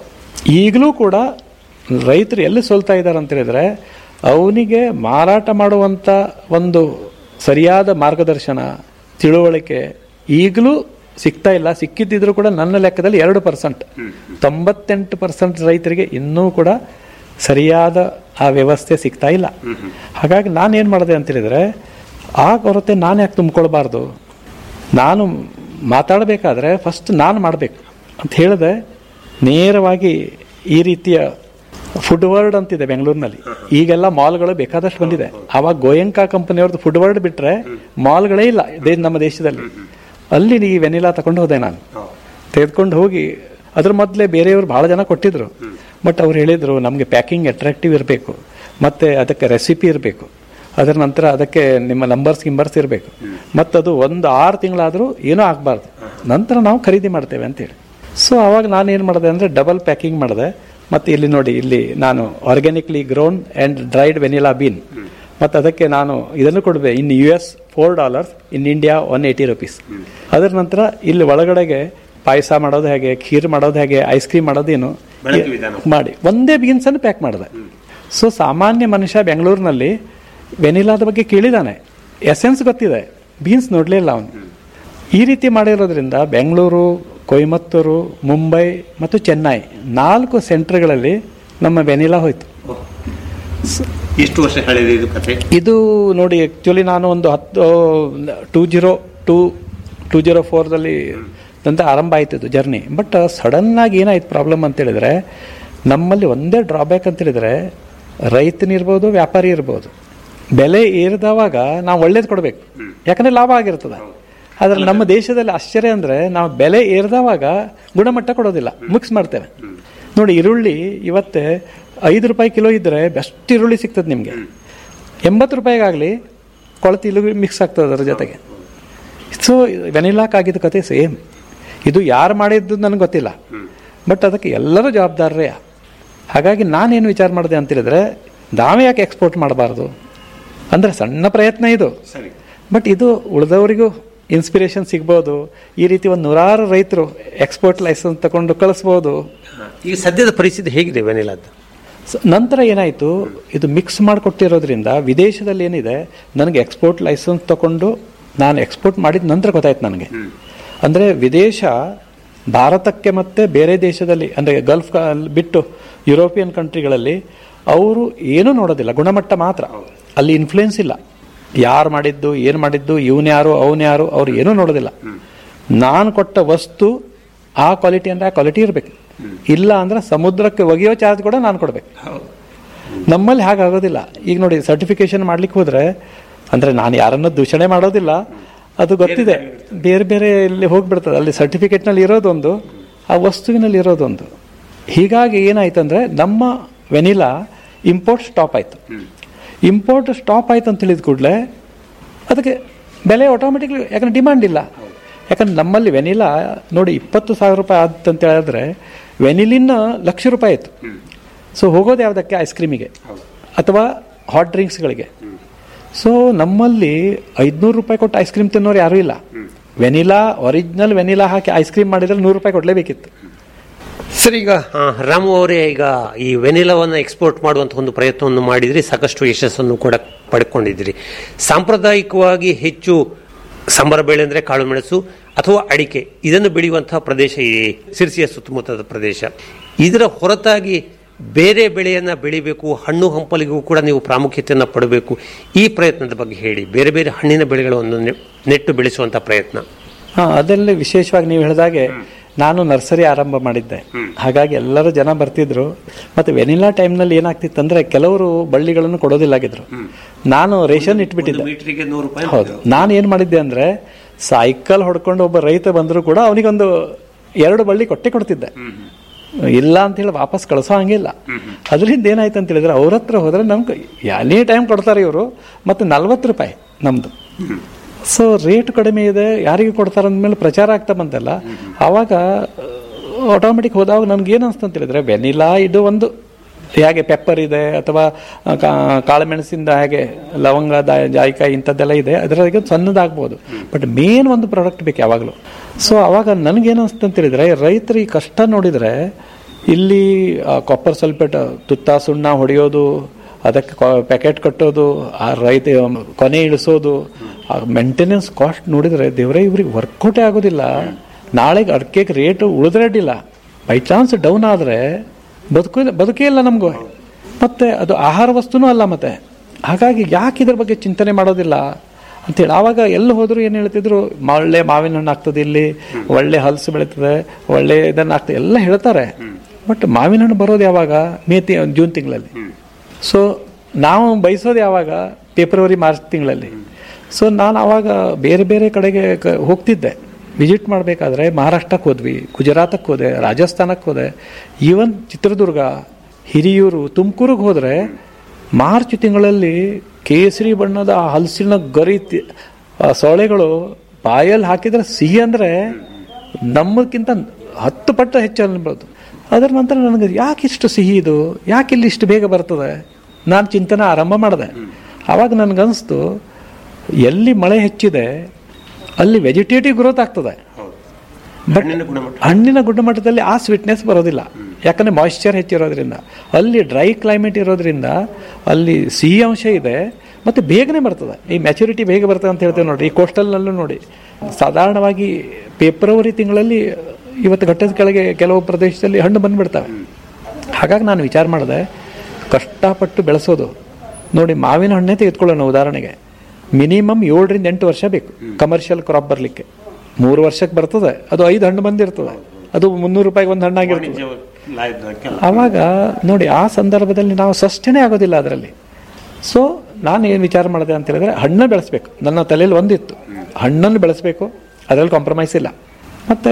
ಈಗಲೂ ಕೂಡ ರೈತರು ಎಲ್ಲಿ ಸೋಲ್ತಾ ಇದ್ದಾರೆ ಅಂತ ಹೇಳಿದ್ರೆ ಅವನಿಗೆ ಮಾರಾಟ ಮಾಡುವಂತ ಒಂದು ಸರಿಯಾದ ಮಾರ್ಗದರ್ಶನ ತಿಳುವಳಿಕೆ ಈಗಲೂ ಸಿಗ್ತಾ ಇಲ್ಲ ಸಿಕ್ಕಿದ್ದಿದ್ರು ಕೂಡ ನನ್ನ ಲೆಕ್ಕದಲ್ಲಿ ಎರಡು ಪರ್ಸೆಂಟ್ ತೊಂಬತ್ತೆಂಟು ಪರ್ಸೆಂಟ್ ರೈತರಿಗೆ ಇನ್ನೂ ಕೂಡ ಸರಿಯಾದ ಆ ವ್ಯವಸ್ಥೆ ಸಿಗ್ತಾ ಇಲ್ಲ ಹಾಗಾಗಿ ನಾನು ಏನು ಮಾಡಿದೆ ಅಂತ ಹೇಳಿದ್ರೆ ಆ ಕೊರತೆ ನಾನು ಯಾಕೆ ತುಂಬಿಕೊಳ್ಬಾರ್ದು ನಾನು ಮಾತಾಡಬೇಕಾದ್ರೆ ಫಸ್ಟ್ ನಾನು ಮಾಡಬೇಕು ಅಂತ ಹೇಳಿದೆ ನೇರವಾಗಿ ಈ ರೀತಿಯ ಫುಡ್ ವರ್ಡ್ ಅಂತಿದೆ ಬೆಂಗಳೂರಿನಲ್ಲಿ ಈಗೆಲ್ಲ ಮಾಲ್ಗಳು ಬೇಕಾದಷ್ಟು ಬಂದಿದೆ ಆವಾಗ ಗೋಯಂಕಾ ಕಂಪನಿಯವ್ರದ್ದು ಫುಡ್ ವರ್ಡ್ ಬಿಟ್ರೆ ಮಾಲ್ಗಳೇ ಇಲ್ಲ ದೇ- ನಮ್ಮ ದೇಶದಲ್ಲಿ ಅಲ್ಲಿ ಈ ವೆನಿಲಾ ತಗೊಂಡು ಹೋದೆ ನಾನು ತೆಗೆದುಕೊಂಡು ಹೋಗಿ ಅದ್ರ ಮೊದಲೇ ಬೇರೆಯವರು ಬಹಳ ಜನ ಕೊಟ್ಟಿದ್ರು ಬಟ್ ಅವ್ರು ಹೇಳಿದ್ರು ನಮಗೆ ಪ್ಯಾಕಿಂಗ್ ಅಟ್ರಾಕ್ಟಿವ್ ಇರಬೇಕು ಮತ್ತೆ ಅದಕ್ಕೆ ರೆಸಿಪಿ ಇರಬೇಕು ಅದರ ನಂತರ ಅದಕ್ಕೆ ನಿಮ್ಮ ನಂಬರ್ಸ್ ಗಿಂಬರ್ಸ್ ಇರಬೇಕು ಮತ್ತದು ಒಂದು ಆರು ತಿಂಗಳಾದರೂ ಏನೂ ಆಗಬಾರ್ದು ನಂತರ ನಾವು ಖರೀದಿ ಮಾಡ್ತೇವೆ ಅಂತೇಳಿ ಸೊ ಅವಾಗ ನಾನು ಏನು ಮಾಡಿದೆ ಅಂದರೆ ಡಬಲ್ ಪ್ಯಾಕಿಂಗ್ ಮಾಡಿದೆ ಮತ್ತು ಇಲ್ಲಿ ನೋಡಿ ಇಲ್ಲಿ ನಾನು organically ground and dried vanilla bean ಮತ್ತು ಅದಕ್ಕೆ ನಾನು ಇದನ್ನು ಕೊಡবে in U S four dollars in India one eighty rupees ಅದರ ನಂತರ ಇಲ್ಲಿ ಒಳಗಡೆಗೆ ಪಾಯಸ ಮಾಡೋದು ಹೇಗೆ ಖೀರ್ ಮಾಡೋದು ಹೇಗೆ ಐಸ್ ಕ್ರೀಮ್ ಮಾಡೋದೇನು ಮಾಡಿ ಒಂದೇ ಬೀನ್ಸ್ ಅನ್ನು ಪ್ಯಾಕ್ ಮಾಡಿದೆ ಸೊ ಸಾಮಾನ್ಯ ಮನುಷ್ಯ ಬೆಂಗಳೂರಿನಲ್ಲಿ ವೆನಿಲಾದ ಬಗ್ಗೆ ಕೇಳಿದಾನೆ ಎಸೆನ್ಸ್ ಗೊತ್ತಿದೆ ಬೀನ್ಸ್ ನೋಡಲೇ ಇಲ್ಲ ಅವನು ಈ ರೀತಿ ಮಾಡಿರೋದ್ರಿಂದ ಬೆಂಗಳೂರು ಕೊಯಮತ್ತೂರು ಮುಂಬೈ ಮತ್ತು ಚೆನ್ನೈ ನಾಲ್ಕು ಸೆಂಟರ್ಗಳಲ್ಲಿ ನಮ್ಮ ವೆನಿಲಾ ಹೋಯ್ತು ಎಷ್ಟು ವರ್ಷ ಹಳೆಯದು ಇದು ಕಥೆ ಇದು ನೋಡಿ ಆ್ಯಕ್ಚುಲಿ ನಾನು ಒಂದು ಹತ್ತು two zero two two zero ಫೋರ್ದಲ್ಲಿ ಅಂತ ಆರಂಭ ಆಯ್ತು ಇದು ಜರ್ನಿ ಬಟ್ ಸಡನ್ನಾಗಿ ಏನಾಯ್ತು ಪ್ರಾಬ್ಲಮ್ ಅಂತ ಹೇಳಿದ್ರೆ ನಮ್ಮಲ್ಲಿ ಒಂದೇ ಡ್ರಾಬ್ಯಾಕ್ ಅಂತ ಹೇಳಿದ್ರೆ ರೈತನಿರ್ಬೋದು ವ್ಯಾಪಾರಿ ಇರ್ಬೋದು ಬೆಲೆ ಏರಿದವಾಗ ನಾವು ಒಳ್ಳೇದು ಕೊಡಬೇಕು ಯಾಕಂದ್ರೆ ಲಾಭ ಆಗಿರ್ತದೆ ಆದ್ರೆ ನಮ್ಮ ದೇಶದಲ್ಲಿ ಆಶ್ಚರ್ಯ ಅಂದ್ರೆ ನಾವು ಬೆಲೆ ಏರಿದವಾಗ ಗುಣಮಟ್ಟ ಕೊಡೋದಿಲ್ಲ ಮಿಕ್ಸ್ ಮಾಡ್ತೇವೆ ನೋಡಿ ಈರುಳ್ಳಿ ಇವತ್ತೆ ಐದು ರೂಪಾಯಿ ಕಿಲೋ ಇದ್ರೆ ಬೆಸ್ಟ್ ಈರುಳ್ಳಿ ಸಿಗ್ತದೆ ನಿಮಗೆ ಎಂಬತ್ತು ರೂಪಾಯಿಗಾಗಲಿ ಕೊಳತಿ ಈರುಳ್ಳಿ ಮಿಕ್ಸ್ ಆಗ್ತದೆ ಅದರ ಜೊತೆಗೆ ಸೊ ವೆನಿಲಾಕ್ ಆಗಿದ್ದ ಕತೆ ಸೇಮ್ ಇದು ಯಾರು ಮಾಡಿದ್ದು ನನಗೆ ಗೊತ್ತಿಲ್ಲ ಬಟ್ ಅದಕ್ಕೆ ಎಲ್ಲರೂ ಜವಾಬ್ದಾರರೇ ಹಾಗಾಗಿ ನಾನೇನು ವಿಚಾರ ಮಾಡಿದೆ ಅಂತ ಹೇಳಿದ್ರೆ ನಾವೇ ಯಾಕೆ ಎಕ್ಸ್ಪೋರ್ಟ್ ಮಾಡಬಾರ್ದು ಅಂದರೆ ಸಣ್ಣ ಪ್ರಯತ್ನ ಇದು ಸರಿ ಬಟ್ ಇದು ಉಳಿದವರಿಗೂ ಇನ್ಸ್ಪಿರೇಷನ್ ಸಿಗ್ಬೋದು ಈ ರೀತಿ ಒಂದು ನೂರಾರು ರೈತರು ಎಕ್ಸ್ಪೋರ್ಟ್ ಲೈಸೆನ್ಸ್ ತಗೊಂಡು ಕಳಿಸ್ಬೋದು ಈಗ ಸದ್ಯದ ಪರಿಸ್ಥಿತಿ ಹೇಗಿದೆ ವೆನಿಲಾದ್ದು ಸ- ನಂತರ ಏನಾಯಿತು ಇದು ಮಿಕ್ಸ್ ಮಾಡಿಕೊಟ್ಟಿರೋದ್ರಿಂದ ವಿದೇಶದಲ್ಲಿ ಏನಿದೆ ನನಗೆ ಎಕ್ಸ್ಪೋರ್ಟ್ ಲೈಸೆನ್ಸ್ ತಗೊಂಡು ನಾನು ಎಕ್ಸ್ಪೋರ್ಟ್ ಮಾಡಿದ ನಂತರ ಗೊತ್ತಾಯ್ತು ನನಗೆ ಅಂದರೆ ವಿದೇಶ ಭಾರತಕ್ಕೆ ಮತ್ತೆ ಬೇರೆ ದೇಶದಲ್ಲಿ ಅಂದರೆ ಗಲ್ಫ್ ಕ- ಬಿಟ್ಟು ಯುರೋಪಿಯನ್ ಕಂಟ್ರಿಗಳಲ್ಲಿ ಅವರು ಏನೂ ನೋಡೋದಿಲ್ಲ ಗುಣಮಟ್ಟ ಮಾತ್ರ ಅಲ್ಲಿ ಇನ್ಫ್ಲೂಯೆನ್ಸ್ ಇಲ್ಲ ಯಾರು ಮಾಡಿದ್ದು ಏನು ಮಾಡಿದ್ದು ಇವನು ಯಾರು ಅವನು ಯಾರು ಅವ್ರು ಏನೂ ನೋಡೋದಿಲ್ಲ ನಾನು ಕೊಟ್ಟ ವಸ್ತು ಆ ಕ್ವಾಲಿಟಿ ಅಂದರೆ ಆ ಕ್ವಾಲಿಟಿ ಇರಬೇಕು ಇಲ್ಲ ಅಂದ್ರೆ ಸಮುದ್ರಕ್ಕೆ ಒಗೆಯೋ ಚಾರ್ಜ್ ಕೂಡ ನಾನು ಕೊಡಬೇಕು ನಮ್ಮಲ್ಲಿ ಹಾಗಾಗೋದಿಲ್ಲ ಈಗ ನೋಡಿ ಸರ್ಟಿಫಿಕೇಶನ್ ಮಾಡ್ಲಿಕ್ಕೆ ಹೋದ್ರೆ ಅಂದ್ರೆ ನಾನು ಯಾರನ್ನೂ ದೂಷಣೆ ಮಾಡೋದಿಲ್ಲ ಅದು ಗೊತ್ತಿದೆ ಬೇರೆ ಬೇರೆ ಇಲ್ಲಿ ಹೋಗ್ಬಿಡ್ತದೆ ಅಲ್ಲಿ ಸರ್ಟಿಫಿಕೇಟ್ನಲ್ಲಿ ಇರೋದೊಂದು ಆ ವಸ್ತುವಿನಲ್ಲಿ ಇರೋದೊಂದು ಹೀಗಾಗಿ ಏನಾಯ್ತಂದ್ರೆ ನಮ್ಮ ವೆನಿಲಾ ಇಂಪೋರ್ಟ್ ಸ್ಟಾಪ್ ಆಯ್ತು ಇಂಪೋರ್ಟ್ ಸ್ಟಾಪ್ ಆಯ್ತು ಅಂತ ಹೇಳಿದ ಕೂಡಲೇ ಅದಕ್ಕೆ ಬೆಲೆ ಆಟೋಮೆಟಿಕ್ಲಿ ಯಾಕಂದ್ರೆ ಡಿಮಾಂಡ್ ಇಲ್ಲ ಯಾಕಂದ್ರೆ ನಮ್ಮಲ್ಲಿ ವೆನಿಲಾ ನೋಡಿ ಇಪ್ಪತ್ತು ಸಾವಿರ ರೂಪಾಯಿ ಆಯ್ತು ಅಂತ ಹೇಳಿದ್ರೆ ವೆನಿಲಿನ ಲಕ್ಷ ರೂಪಾಯಿ ಆಯಿತು ಸೊ ಹೋಗೋದು ಯಾವುದಕ್ಕೆ ಐಸ್ ಕ್ರೀಮಿಗೆ ಅಥವಾ ಹಾಟ್ ಡ್ರಿಂಕ್ಸ್ಗಳಿಗೆ ಸೊ ನಮ್ಮಲ್ಲಿ ಐದುನೂರು ರೂಪಾಯಿ ಕೊಟ್ಟು ಐಸ್ ಕ್ರೀಮ್ ತಿನ್ನೋರು ಯಾರೂ ಇಲ್ಲ ವೆನಿಲಾ ಒರಿಜಿನಲ್ ವೆನಿಲಾ ಹಾಕಿ ಐಸ್ ಕ್ರೀಮ್ ಮಾಡಿದ್ರೆ ನೂರು ರೂಪಾಯಿ ಕೊಡಲೇಬೇಕಿತ್ತು ಸರ್ ಈಗ ಆ, ರಾಮು ಅವರೇ ಈಗ ಈ ವೆನಿಲಾವನ್ನು ಎಕ್ಸ್ಪೋರ್ಟ್ ಮಾಡುವಂತ ಒಂದು ಪ್ರಯತ್ನವನ್ನು ಮಾಡಿದ್ರಿ ಸಾಕಷ್ಟು ಯಶಸ್ಸನ್ನು ಕೂಡ ಪಡ್ಕೊಂಡಿದ್ರಿ ಸಾಂಪ್ರದಾಯಿಕವಾಗಿ ಹೆಚ್ಚು ಸಂಬರ ಬೆಳೆ ಅಂದ್ರೆ ಕಾಳು ಮೆಣಸು ಅಥವಾ ಅಡಿಕೆ ಇದನ್ನು ಬೆಳೆಯುವಂತಹ ಪ್ರದೇಶ ಈ ಸಿರ್ಸಿಯ ಸುತ್ತಮುತ್ತದ ಪ್ರದೇಶ ಇದರ ಹೊರತಾಗಿ ಬೇರೆ ಬೆಳೆಯನ್ನ ಬೆಳಿಬೇಕು ಹಣ್ಣು ಹಂಪಲಿಗೂ ಕೂಡ ನೀವು ಪ್ರಾಮುಖ್ಯತೆಯನ್ನು ಪಡಬೇಕು ಈ ಪ್ರಯತ್ನದ ಬಗ್ಗೆ ಹೇಳಿ ಬೇರೆ ಬೇರೆ ಹಣ್ಣಿನ ಬೆಳೆಗಳನ್ನು ne- ನೆಟ್ಟು ಬೆಳೆಸುವಂತ ಪ್ರಯತ್ನ ಹಾ ಅದರಲ್ಲಿ ವಿಶೇಷವಾಗಿ ನೀವು ಹೇಳಿದಾಗೆ ನಾನು ನರ್ಸರಿ ಆರಂಭ ಮಾಡಿದ್ದೆ ಹಾಗಾಗಿ ಎಲ್ಲರೂ ಜನ ಬರ್ತಿದ್ರು ಮತ್ತೆ ವೆನಿಲಾ ಟೈಮ್ನಲ್ಲಿ ಏನಾಗ್ತಿತ್ತು ಅಂದ್ರೆ ಕೆಲವರು ಬಳ್ಳಿಗಳನ್ನು ಕೊಡೋದಿಲ್ಲಾಗಿದ್ರು ನಾನು ರೇಷನ್ ಇಟ್ಬಿಟ್ಟಿದ್ದೆ ಮೀಟರ್ಗೆ ನೂರು ರೂಪಾಯಿ ಹೌದು ನಾನು ಏನ್ ಮಾಡಿದ್ದೆ ಅಂದ್ರೆ ಸೈಕಲ್ ಹೊಡ್ಕೊಂಡು ಒಬ್ಬ ರೈತ ಬಂದ್ರು ಕೂಡ ಅವನಿಗೊಂದು ಎರಡು ಬಳ್ಳಿ ಕೊಟ್ಟೆ ಕೊಡ್ತಿದ್ದೆ ಇಲ್ಲ ಅಂತ ಹೇಳಿ ವಾಪಸ್ ಕಳಿಸೋ ಹಂಗಿಲ್ಲ ಅದರಿಂದ ಏನಾಯ್ತು ಅಂತ ಹೇಳಿದ್ರೆ ಅವ್ರ ಹತ್ರ ಹೋದ್ರೆ ನಮ್ಗೆ ಎನಿ ಟೈಮ್ ಕೊಡ್ತಾರೆ ಇವರು ಮತ್ತೆ ನಲ್ವತ್ತು ರೂಪಾಯಿ ನಮ್ದು ಸೊ ರೇಟ್ ಕಡಿಮೆ ಇದೆ ಯಾರಿಗೆ ಕೊಡ್ತಾರೆ ಅಂದಮೇಲೆ ಪ್ರಚಾರ ಆಗ್ತಾ ಬಂತಲ್ಲ ಆವಾಗ ಆಟೋಮೆಟಿಕ್ ಹೋದಾಗ ನನ್ಗೆ ಏನು ಅನ್ಸ್ತು ಅಂತ ಹೇಳಿದ್ರೆ ವೆನಿಲಾ ಇದು ಒಂದು ಹೇಗೆ ಪೆಪ್ಪರ್ ಇದೆ ಅಥವಾ ಕಾ- ಕಾಳುಮೆಣಸಿಂದ ಹಾಗೆ ಲವಂಗ ದ- ಜಾಯಿಕಾಯಿ ಇಂಥದ್ದೆಲ್ಲ ಇದೆ ಅದರಾಗೆ ಸಣ್ಣದಾಗ್ಬೋದು ಬಟ್ ಮೇನ್ ಒಂದು ಪ್ರಾಡಕ್ಟ್ ಬೇಕು ಯಾವಾಗಲೂ ಸೊ ಅವಾಗ ನನಗೇನು ಅನ್ಸ್ತು ಅಂತ ಹೇಳಿದ್ರೆ ರೈತರಿಗೆ ಕಷ್ಟ ನೋಡಿದ್ರೆ ಇಲ್ಲಿ ಕಾಪರ್ ಸಲ್ಫೇಟ್ ತುತ್ತ ಸುಣ್ಣ ಹೊಡೆಯೋದು ಅದಕ್ಕೆ ಪ್ಯಾಕೆಟ್ ಕಟ್ಟೋದು ಆ ರೈತ ಕೊನೆ ಇಳಿಸೋದು ಆ ಮೇಂಟೆನೆನ್ಸ್ ಕಾಸ್ಟ್ ನೋಡಿದ್ರೆ ದೇವರೇ ಇವ್ರಿಗೆ ವರ್ಕೌಟೇ ಆಗೋದಿಲ್ಲ ನಾಳೆಗೆ ಅಡಿಕೆಗೆ ರೇಟ್ ಉಳಿದ್ರೆ ಅಡ್ಡಿಲ್ಲ ಬೈ ಚಾನ್ಸ್ ಡೌನ್ ಆದರೆ ಬದುಕು ಬದುಕೇ ಇಲ್ಲ ನಮಗೂ ಮತ್ತೆ ಅದು ಆಹಾರ ವಸ್ತುನೂ ಅಲ್ಲ ಮತ್ತೆ ಹಾಗಾಗಿ ಯಾಕೆ ಇದ್ರ ಬಗ್ಗೆ ಚಿಂತನೆ ಮಾಡೋದಿಲ್ಲ ಅಂತೇಳಿ ಆವಾಗ ಎಲ್ಲಿ ಹೋದ್ರು ಏನು ಹೇಳ್ತಿದ್ರು ಒಳ್ಳೆ ಮಾವಿನ ಹಣ್ಣು ಆಗ್ತದೆ ಇಲ್ಲಿ ಒಳ್ಳೆ ಹಲಸು ಬೆಳೀತದೆ ಒಳ್ಳೆ ಇದನ್ನ ಆಗ್ತದೆ ಎಲ್ಲ ಹೇಳ್ತಾರೆ ಬಟ್ ಮಾವಿನ ಹಣ್ಣು ಬರೋದು ಯಾವಾಗ ಮೇ ತಿ ಜೂನ್ ತಿಂಗಳಲ್ಲಿ ಸೊ ನಾವು ಬಯಸೋದು ಯಾವಾಗ ಫೆಬ್ರವರಿ ಮಾರ್ಚ್ ತಿಂಗಳಲ್ಲಿ ಸೊ ನಾನು ಆವಾಗ ಬೇರೆ ಬೇರೆ ಕಡೆಗೆ ಕ- ಹೋಗ್ತಿದ್ದೆ ವಿಸಿಟ್ ಮಾಡಬೇಕಾದ್ರೆ ಮಹಾರಾಷ್ಟ್ರಕ್ಕೆ ಹೋದ್ವಿ ಗುಜರಾತಕ್ಕೆ ಹೋದೆ ರಾಜಸ್ಥಾನಕ್ಕೆ ಹೋದೆ ಈವನ್ ಚಿತ್ರದುರ್ಗ ಹಿರಿಯೂರು ತುಮಕೂರಿಗೆ ಹೋದರೆ ಮಾರ್ಚ್ ತಿಂಗಳಲ್ಲಿ ಕೇಸರಿ ಬಣ್ಣದ ಆ ಹಲಸಿನ ಗರಿ ತಿ- ಆ ಸೊಳೆಗಳು ಬಾಯಲ್ಲಿ ಹಾಕಿದ್ರೆ ಸಿಹಿ ಅಂದರೆ ನಮ್ಮಕ್ಕಿಂತ ಹತ್ತು ಪಟ್ಟು ಹೆಚ್ಚು ಅನ್ಬೋದು ಅದರ ನಂತರ ನನಗೆ ಯಾಕೆ ಇಷ್ಟು ಸಿಹಿ ಇದು ಯಾಕೆ ಇಲ್ಲಿ ಇಷ್ಟು ಬೇಗ ಬರ್ತದೆ ನಾನು ಚಿಂತನೆ ಆರಂಭ ಮಾಡಿದೆ ಆವಾಗ ನನಗನ್ನಿಸ್ತು ಎಲ್ಲಿ ಮಳೆ ಹೆಚ್ಚಿದೆ ಅಲ್ಲಿ ವೆಜಿಟೇಟಿವ್ ಗ್ರೋತ್ ಆಗ್ತದೆ ಬಟ್ ಹಣ್ಣಿನ ಗುಣಮಟ್ಟ ಹಣ್ಣಿನ ಗುಣಮಟ್ಟದಲ್ಲಿ ಆ ಸ್ವೀಟ್ನೆಸ್ ಬರೋದಿಲ್ಲ ಯಾಕಂದ್ರೆ ಮಾಯಿಶ್ಚರ್ ಹೆಚ್ಚಿರೋದ್ರಿಂದ ಅಲ್ಲಿ ಡ್ರೈ ಕ್ಲೈಮೇಟ್ ಇರೋದ್ರಿಂದ ಅಲ್ಲಿ ಸಿಹಿ ಅಂಶ ಇದೆ ಮತ್ತೆ ಬೇಗನೆ ಬರ್ತದೆ ಈ ಮ್ಯಾಚುರಿಟಿ ಬೇಗ ಬರ್ತದೆ ಅಂತ ಹೇಳ್ತೇವೆ ನೋಡಿ ಈ ಕೋಸ್ಟಲ್ನಲ್ಲೂ ನೋಡಿ ಸಾಧಾರಣವಾಗಿ ಫೆಬ್ರವರಿ ತಿಂಗಳಲ್ಲಿ ಇವತ್ತು ಘಟ್ಟದ ಕೆಳಗೆ ಕೆಲವು ಪ್ರದೇಶದಲ್ಲಿ ಹಣ್ಣು ಬಂದ್ಬಿಡ್ತವೆ ಹಾಗಾಗಿ ನಾನು ವಿಚಾರ ಮಾಡಿದೆ ಕಷ್ಟಪಟ್ಟು ಬೆಳೆಸೋದು ನೋಡಿ ಮಾವಿನ ಹಣ್ಣೇ ತೆಗೆದುಕೊಳ್ಳೋಣ ಉದಾಹರಣೆಗೆ ಮಿನಿಮಮ್ ಏಳರಿಂದ ಎಂಟು ವರ್ಷ ಬೇಕು ಕಮರ್ಷಿಯಲ್ ಕ್ರಾಪ್ ಬರಲಿಕ್ಕೆ ಮೂರು ವರ್ಷಕ್ಕೆ ಬರ್ತದೆ ಅದು ಐದು ಹಣ್ಣು ಬಂದಿರ್ತದೆ ಅದು ಮುನ್ನೂರು ರೂಪಾಯಿಗೆ ಒಂದು ಹಣ್ಣಾಗಿರ್ತದೆ ಆವಾಗ ನೋಡಿ ಆ ಸಂದರ್ಭದಲ್ಲಿ ನಾವು ಸಸ್ಟೇನೆ ಆಗೋದಿಲ್ಲ ಅದರಲ್ಲಿ ಸೊ ನಾನು ಏನು ವಿಚಾರ ಮಾಡಿದೆ ಅಂತ ಹೇಳಿದ್ರೆ ಹಣ್ಣು ಬೆಳೆಸ್ಬೇಕು ನನ್ನ ತಲೆಯಲ್ಲಿ ಒಂದಿತ್ತು ಹಣ್ಣನ್ನು ಬೆಳೆಸಬೇಕು ಅದರಲ್ಲಿ ಕಾಂಪ್ರಮೈಸ್ ಇಲ್ಲ ಮತ್ತು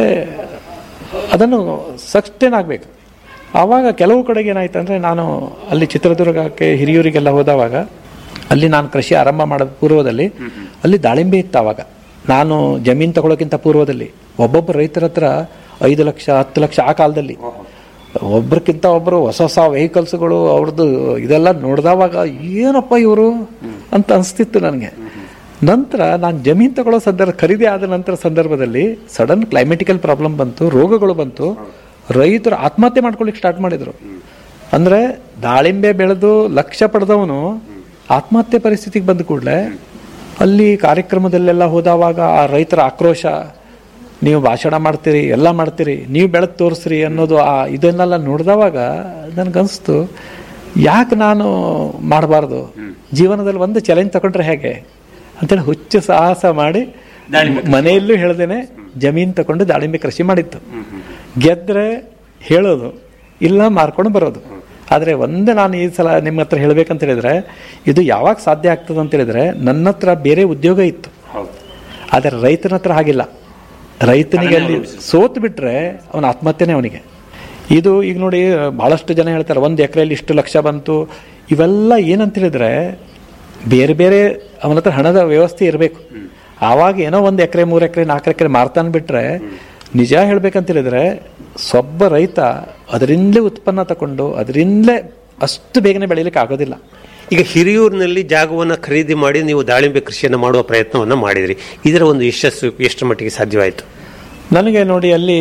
ಅದನ್ನು ಸಸ್ಟೇನ್ ಆಗಬೇಕು ಆವಾಗ ಕೆಲವು ಕಡೆಗೆ ಏನಾಯ್ತು ಅಂದರೆ ನಾನು ಅಲ್ಲಿ ಚಿತ್ರದುರ್ಗಕ್ಕೆ ಹಿರಿಯೂರಿಗೆಲ್ಲ ಹೋದವಾಗ ಅಲ್ಲಿ ನಾನು ಕೃಷಿ ಆರಂಭ ಮಾಡಿದ ಪೂರ್ವದಲ್ಲಿ ಅಲ್ಲಿ ದಾಳಿಂಬೆ ಇತ್ತು ಆವಾಗ ನಾನು ಜಮೀನು ತಗೊಳ್ಳೋಕ್ಕಿಂತ ಪೂರ್ವದಲ್ಲಿ ಒಬ್ಬೊಬ್ಬ ರೈತರ ಹತ್ರ ಐದು ಲಕ್ಷ ಹತ್ತು ಲಕ್ಷ ಆ ಕಾಲದಲ್ಲಿ ಒಬ್ರಕ್ಕಿಂತ ಒಬ್ಬರು ಹೊಸ ಹೊಸ ವೆಹಿಕಲ್ಸ್ಗಳು ಅವ್ರದ್ದು ಇದೆಲ್ಲ ನೋಡಿದವಾಗ ಏನಪ್ಪ ಇವರು ಅಂತ ಅನಿಸ್ತಿತ್ತು ನನಗೆ ನಂತರ ನಾನು ಜಮೀನು ತಗೊಳ್ಳೋ ಸಂದರ್ಭ ಖರೀದಿ ಆದ ನಂತರ ಸಂದರ್ಭದಲ್ಲಿ ಸಡನ್ ಕ್ಲೈಮೆಟಿಕಲ್ ಪ್ರಾಬ್ಲಮ್ ಬಂತು ರೋಗಗಳು ಬಂತು ರೈತರು ಆತ್ಮಹತ್ಯೆ ಮಾಡ್ಕೊಳ್ಳಿಕ್ಕೆ ಸ್ಟಾರ್ಟ್ ಮಾಡಿದ್ರು ಅಂದ್ರೆ ದಾಳಿಂಬೆ ಬೆಳೆದು ಲಕ್ಷ ಪಡೆದವನು ಆತ್ಮಹತ್ಯೆ ಪರಿಸ್ಥಿತಿಗೆ ಬಂದ ಕೂಡಲೇ ಅಲ್ಲಿ ಕಾರ್ಯಕ್ರಮದಲ್ಲೆಲ್ಲ ಹೋದವಾಗ ಆ ರೈತರ ಆಕ್ರೋಶ ನೀವು ಭಾಷಣ ಮಾಡ್ತೀರಿ ಎಲ್ಲ ಮಾಡ್ತೀರಿ ನೀವು ಬೆಳೆದು ತೋರಿಸ್ರಿ ಅನ್ನೋದು ಆ ಇದನ್ನೆಲ್ಲ ನೋಡಿದವಾಗ ನನಗನ್ಸ್ತು ಯಾಕೆ ನಾನು ಮಾಡಬಾರ್ದು ಜೀವನದಲ್ಲಿ ಒಂದು ಚಾಲೆಂಜ್ ತಗೊಂಡ್ರೆ ಹೇಗೆ ಅಂತೇಳಿ ಹುಚ್ಚು ಸಾಹಸ ಮಾಡಿ ಮನೆಯಲ್ಲೂ ಹೇಳ್ದೇನೆ ಜಮೀನು ತಗೊಂಡು ದಾಳಿಂಬೆ ಕೃಷಿ ಮಾಡಿತ್ತು ಗೆದ್ರೆ ಹೇಳೋದು ಇಲ್ಲ ಮಾರ್ಕೊಂಡು ಬರೋದು ಆದರೆ ಒಂದೇ ನಾನು ಈ ಸಲ ನಿಮ್ಮ ಹತ್ರ ಹೇಳ್ಬೇಕಂತ ಹೇಳಿದ್ರೆ ಇದು ಯಾವಾಗ ಸಾಧ್ಯ ಆಗ್ತದೆ ಅಂತ ಹೇಳಿದ್ರೆ ನನ್ನ ಹತ್ರ ಬೇರೆ ಉದ್ಯೋಗ ಇತ್ತು ಆದರೆ ರೈತನ ಹತ್ರ ಹಾಗಿಲ್ಲ ರೈತನಿಗೆ ಅಲ್ಲಿ ಸೋತು ಬಿಟ್ರೆ ಅವನ ಆತ್ಮಹತ್ಯೆನೇ ಅವನಿಗೆ ಇದು ಈಗ ನೋಡಿ ಬಹಳಷ್ಟು ಜನ ಹೇಳ್ತಾರೆ ಒಂದು ಎಕರೆಯಲ್ಲಿ ಇಷ್ಟು ಲಕ್ಷ ಬಂತು ಇವೆಲ್ಲ ಏನಂತ ಹೇಳಿದ್ರೆ ಬೇರೆ ಬೇರೆ ಅವನ ಹತ್ರ ಹಣದ ವ್ಯವಸ್ಥೆ ಇರಬೇಕು ಆವಾಗ ಏನೋ ಒಂದು ಎಕರೆ ಮೂರು ಎಕರೆ ನಾಲ್ಕು ಎಕರೆ ಮಾರ್ತಾನೆ ಬಿಟ್ರೆ ನಿಜ ಹೇಳ್ಬೇಕಂತ ಹೇಳಿದ್ರೆ ಸೊಬ್ಬ ರೈತ ಅದರಿಂದಲೇ ಉತ್ಪನ್ನ ತಗೊಂಡು ಅದರಿಂದಲೇ ಅಷ್ಟು ಬೇಗನೆ ಬೆಳೀಲಿಕ್ಕೆ ಆಗೋದಿಲ್ಲ ಈಗ ಹಿರಿಯೂರಿನಲ್ಲಿ ಜಾಗವನ್ನು ಖರೀದಿ ಮಾಡಿ ನೀವು ದಾಳಿಂಬೆ ಕೃಷಿಯನ್ನು ಮಾಡುವ ಪ್ರಯತ್ನವನ್ನು ಮಾಡಿದ್ರಿ ಇದರ ಒಂದು ಯಶಸ್ಸು ಎಷ್ಟು ಮಟ್ಟಿಗೆ ಸಾಧ್ಯವಾಯಿತು ನನಗೆ ನೋಡಿ ಅಲ್ಲಿ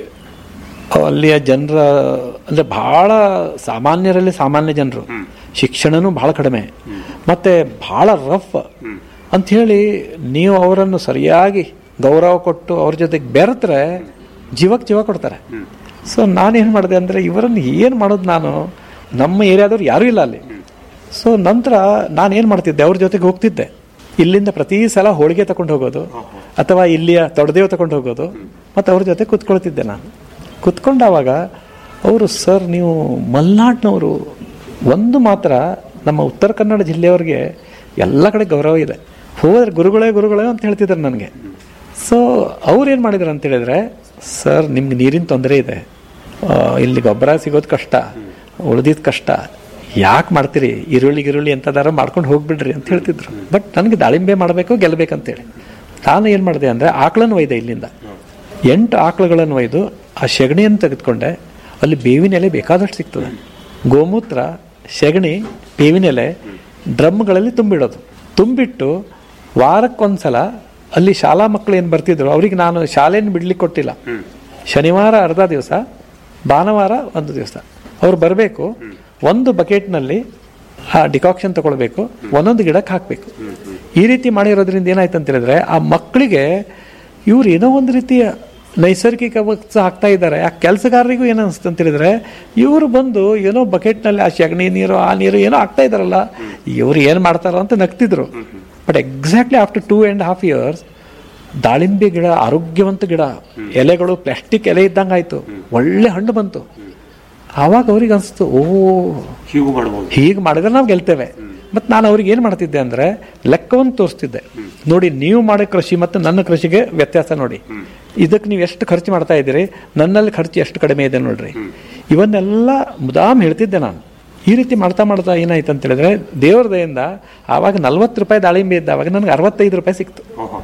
ಅಲ್ಲಿಯ ಜನರ ಅಂದ್ರೆ ಬಹಳ ಸಾಮಾನ್ಯರಲ್ಲಿ ಸಾಮಾನ್ಯ ಜನರು ಶಿಕ್ಷಣನೂ ಬಹಳ ಕಡಿಮೆ ಮತ್ತೆ ಬಹಳ ರಫ್ ಅಂತ ಹೇಳಿ ನೀವು ಅವರನ್ನು ಸರಿಯಾಗಿ ಗೌರವ ಕೊಟ್ಟು ಅವ್ರ ಜೊತೆಗೆ ಬೆರೆತ್ರೆ ಜೀವಕ್ಕೆ ಜೀವ ಕೊಡ್ತಾರೆ ಸೊ ನಾನೇನು ಮಾಡಿದೆ ಅಂದರೆ ಇವರನ್ನು ಏನು ಮಾಡೋದು ನಾನು ನಮ್ಮ ಏರಿಯಾದವ್ರು ಯಾರೂ ಇಲ್ಲ ಅಲ್ಲಿ ಸೊ ನಂತರ ನಾನೇನು ಮಾಡ್ತಿದ್ದೆ ಅವ್ರ ಜೊತೆಗೆ ಹೋಗ್ತಿದ್ದೆ ಇಲ್ಲಿಂದ ಪ್ರತಿ ಸಲ ಹೋಳಿಗೆ ತಗೊಂಡು ಹೋಗೋದು ಅಥವಾ ಇಲ್ಲಿಯ ತೊಡೆದೇವು ತಗೊಂಡು ಹೋಗೋದು ಮತ್ತು ಅವ್ರ ಜೊತೆ ಕುತ್ಕೊಳ್ತಿದ್ದೆ ನಾನು ಕುತ್ಕೊಂಡಾವಾಗ ಅವರು ಸರ್ ನೀವು ಮಲೆನಾಡಿನವರು ಒಂದು ಮಾತ್ರ ನಮ್ಮ ಉತ್ತರ ಕನ್ನಡ ಜಿಲ್ಲೆಯವ್ರಿಗೆ ಎಲ್ಲ ಕಡೆ ಗೌರವ ಇದೆ ಹೋದ್ರೆ ಗುರುಗಳೇ ಗುರುಗಳೇ ಅಂತ ಹೇಳ್ತಿದ್ದಾರೆ ನನಗೆ ಸೊ ಅವ್ರು ಏನು ಮಾಡಿದ್ರು ಅಂತ ಹೇಳಿದ್ರೆ ಸರ್ ನಿಮ್ಗೆ ನೀರಿನ ತೊಂದರೆ ಇದೆ ಆ, ಇಲ್ಲಿ ಗೊಬ್ಬರ ಸಿಗೋದು ಕಷ್ಟ ಉಳಿದಿದ್ದು ಕಷ್ಟ ಯಾಕೆ ಮಾಡ್ತೀರಿ ಈರುಳ್ಳಿ ಗಿರುಳ್ಳಿ ಎಂತದಾರ ಮಾಡ್ಕೊಂಡು ಹೋಗ್ಬಿಡ್ರಿ ಅಂತ ಹೇಳ್ತಿದ್ರು ಬಟ್ ನನಗೆ ದಾಳಿಂಬೆ ಮಾಡಬೇಕು ಗೆಲ್ಲಬೇಕಂತೇಳಿ ನಾನು ಏನು ಮಾಡಿದೆ ಅಂದರೆ ಆಕಳನ್ನು ಒಯ್ದೆ ಇಲ್ಲಿಂದ ಎಂಟು ಆಕಳುಗಳನ್ನು ಒಯ್ದು ಆ ಸೆಗಣಿಯನ್ನು ತೆಗೆದುಕೊಂಡೆ ಅಲ್ಲಿ ಬೇವಿನ ಎಲೆ ಬೇಕಾದಷ್ಟು ಸಿಗ್ತದೆ ಗೋಮೂತ್ರ ಸೆಗಣಿ ಬೇವಿನ ಎಲೆ ಡ್ರಮ್ಗಳಲ್ಲಿ ತುಂಬಿಡೋದು ತುಂಬಿಟ್ಟು ವಾರಕ್ಕೊಂದ್ಸಲ ಅಲ್ಲಿ ಶಾಲಾ ಮಕ್ಕಳು ಏನು ಬರ್ತಿದ್ರು ಅವ್ರಿಗೆ ನಾನು ಶಾಲೆಯನ್ನು ಬಿಡ್ಲಿಕ್ಕೆ ಕೊಟ್ಟಿಲ್ಲ ಶನಿವಾರ ಅರ್ಧ ದಿವಸ ಭಾನುವಾರ ಒಂದು ದಿವಸ ಅವ್ರು ಬರಬೇಕು ಒಂದು ಬಕೆಟ್ನಲ್ಲಿ ಆ ಡಿಕಾಕ್ಷನ್ ತಗೊಳ್ಬೇಕು ಒಂದೊಂದು ಗಿಡಕ್ಕೆ ಹಾಕಬೇಕು ಈ ರೀತಿ ಮಾಡಿರೋದ್ರಿಂದ ಏನಾಯ್ತು ಅಂತ ಹೇಳಿದ್ರೆ ಆ ಮಕ್ಕಳಿಗೆ ಇವ್ರು ಏನೋ ಒಂದು ರೀತಿಯ ನೈಸರ್ಗಿಕ ವಸ್ತು ಹಾಕ್ತಾ ಇದ್ದಾರೆ ಆ ಕೆಲಸಗಾರರಿಗೂ ಏನು ಅನಿಸ್ತು ಅಂತ ಹೇಳಿದ್ರೆ ಇವರು ಬಂದು ಏನೋ ಬಕೆಟ್ನಲ್ಲಿ ಆ ಸಗಣಿ ನೀರು ಆ ನೀರು ಏನೋ ಹಾಕ್ತಾ ಇದಾರಲ್ಲ ಇವ್ರು ಏನು ಮಾಡ್ತಾರೋ ಅಂತ ನಗ್ತಿದ್ರು but exactly after two and half years ದಾಳಿಂಬೆ ಗಿಡ ಆರೋಗ್ಯವಂತ ಗಿಡ ಎಲೆಗಳು ಪ್ಲಾಸ್ಟಿಕ್ ಎಲೆ ಇದ್ದಂಗೆ ಆಯ್ತು ಒಳ್ಳೆ ಹಣ್ಣು ಬಂತು ಆವಾಗ ಅವ್ರಿಗೆ ಅನಿಸ್ತು ಓ ಹೀಗೂ ಮಾಡಬಹುದು ಹೀಗೆ ಮಾಡಿದ್ರೆ ನಾವು ಗೆಲ್ತೇವೆ ಮತ್ತು ನಾನು ಅವ್ರಿಗೆ ಏನು ಮಾಡ್ತಿದ್ದೆ ಅಂದರೆ ಲೆಕ್ಕವನ್ನು ತೋರಿಸ್ತಿದ್ದೆ ನೋಡಿ ನೀವು ಮಾಡೋ ಕೃಷಿ ಮತ್ತು ನನ್ನ ಕೃಷಿಗೆ ವ್ಯತ್ಯಾಸ ನೋಡಿ ಇದಕ್ಕೆ ನೀವು ಎಷ್ಟು ಖರ್ಚು ಮಾಡ್ತಾ ಇದ್ದೀರಿ ನನ್ನಲ್ಲಿ ಖರ್ಚು ಎಷ್ಟು ಕಡಿಮೆ ಇದೆ ನೋಡ್ರಿ ಇವನ್ನೆಲ್ಲ ಮುದಾಮ್ ಹೇಳ್ತಿದ್ದೆ ನಾನು ಈ ರೀತಿ ಮಾಡ್ತಾ ಮಾಡ್ತಾ ಏನಾಯ್ತು ಅಂತ ಹೇಳಿದ್ರೆ ದೇವ್ರ ದಯಿಂದ ಆವಾಗ ನಲ್ವತ್ತು ರೂಪಾಯಿ ದಾಳಿಂಬೆ ಇದ್ದಾವಾಗ ನನಗೆ ಅರವತ್ತೈದು ರೂಪಾಯಿ ಸಿಕ್ತು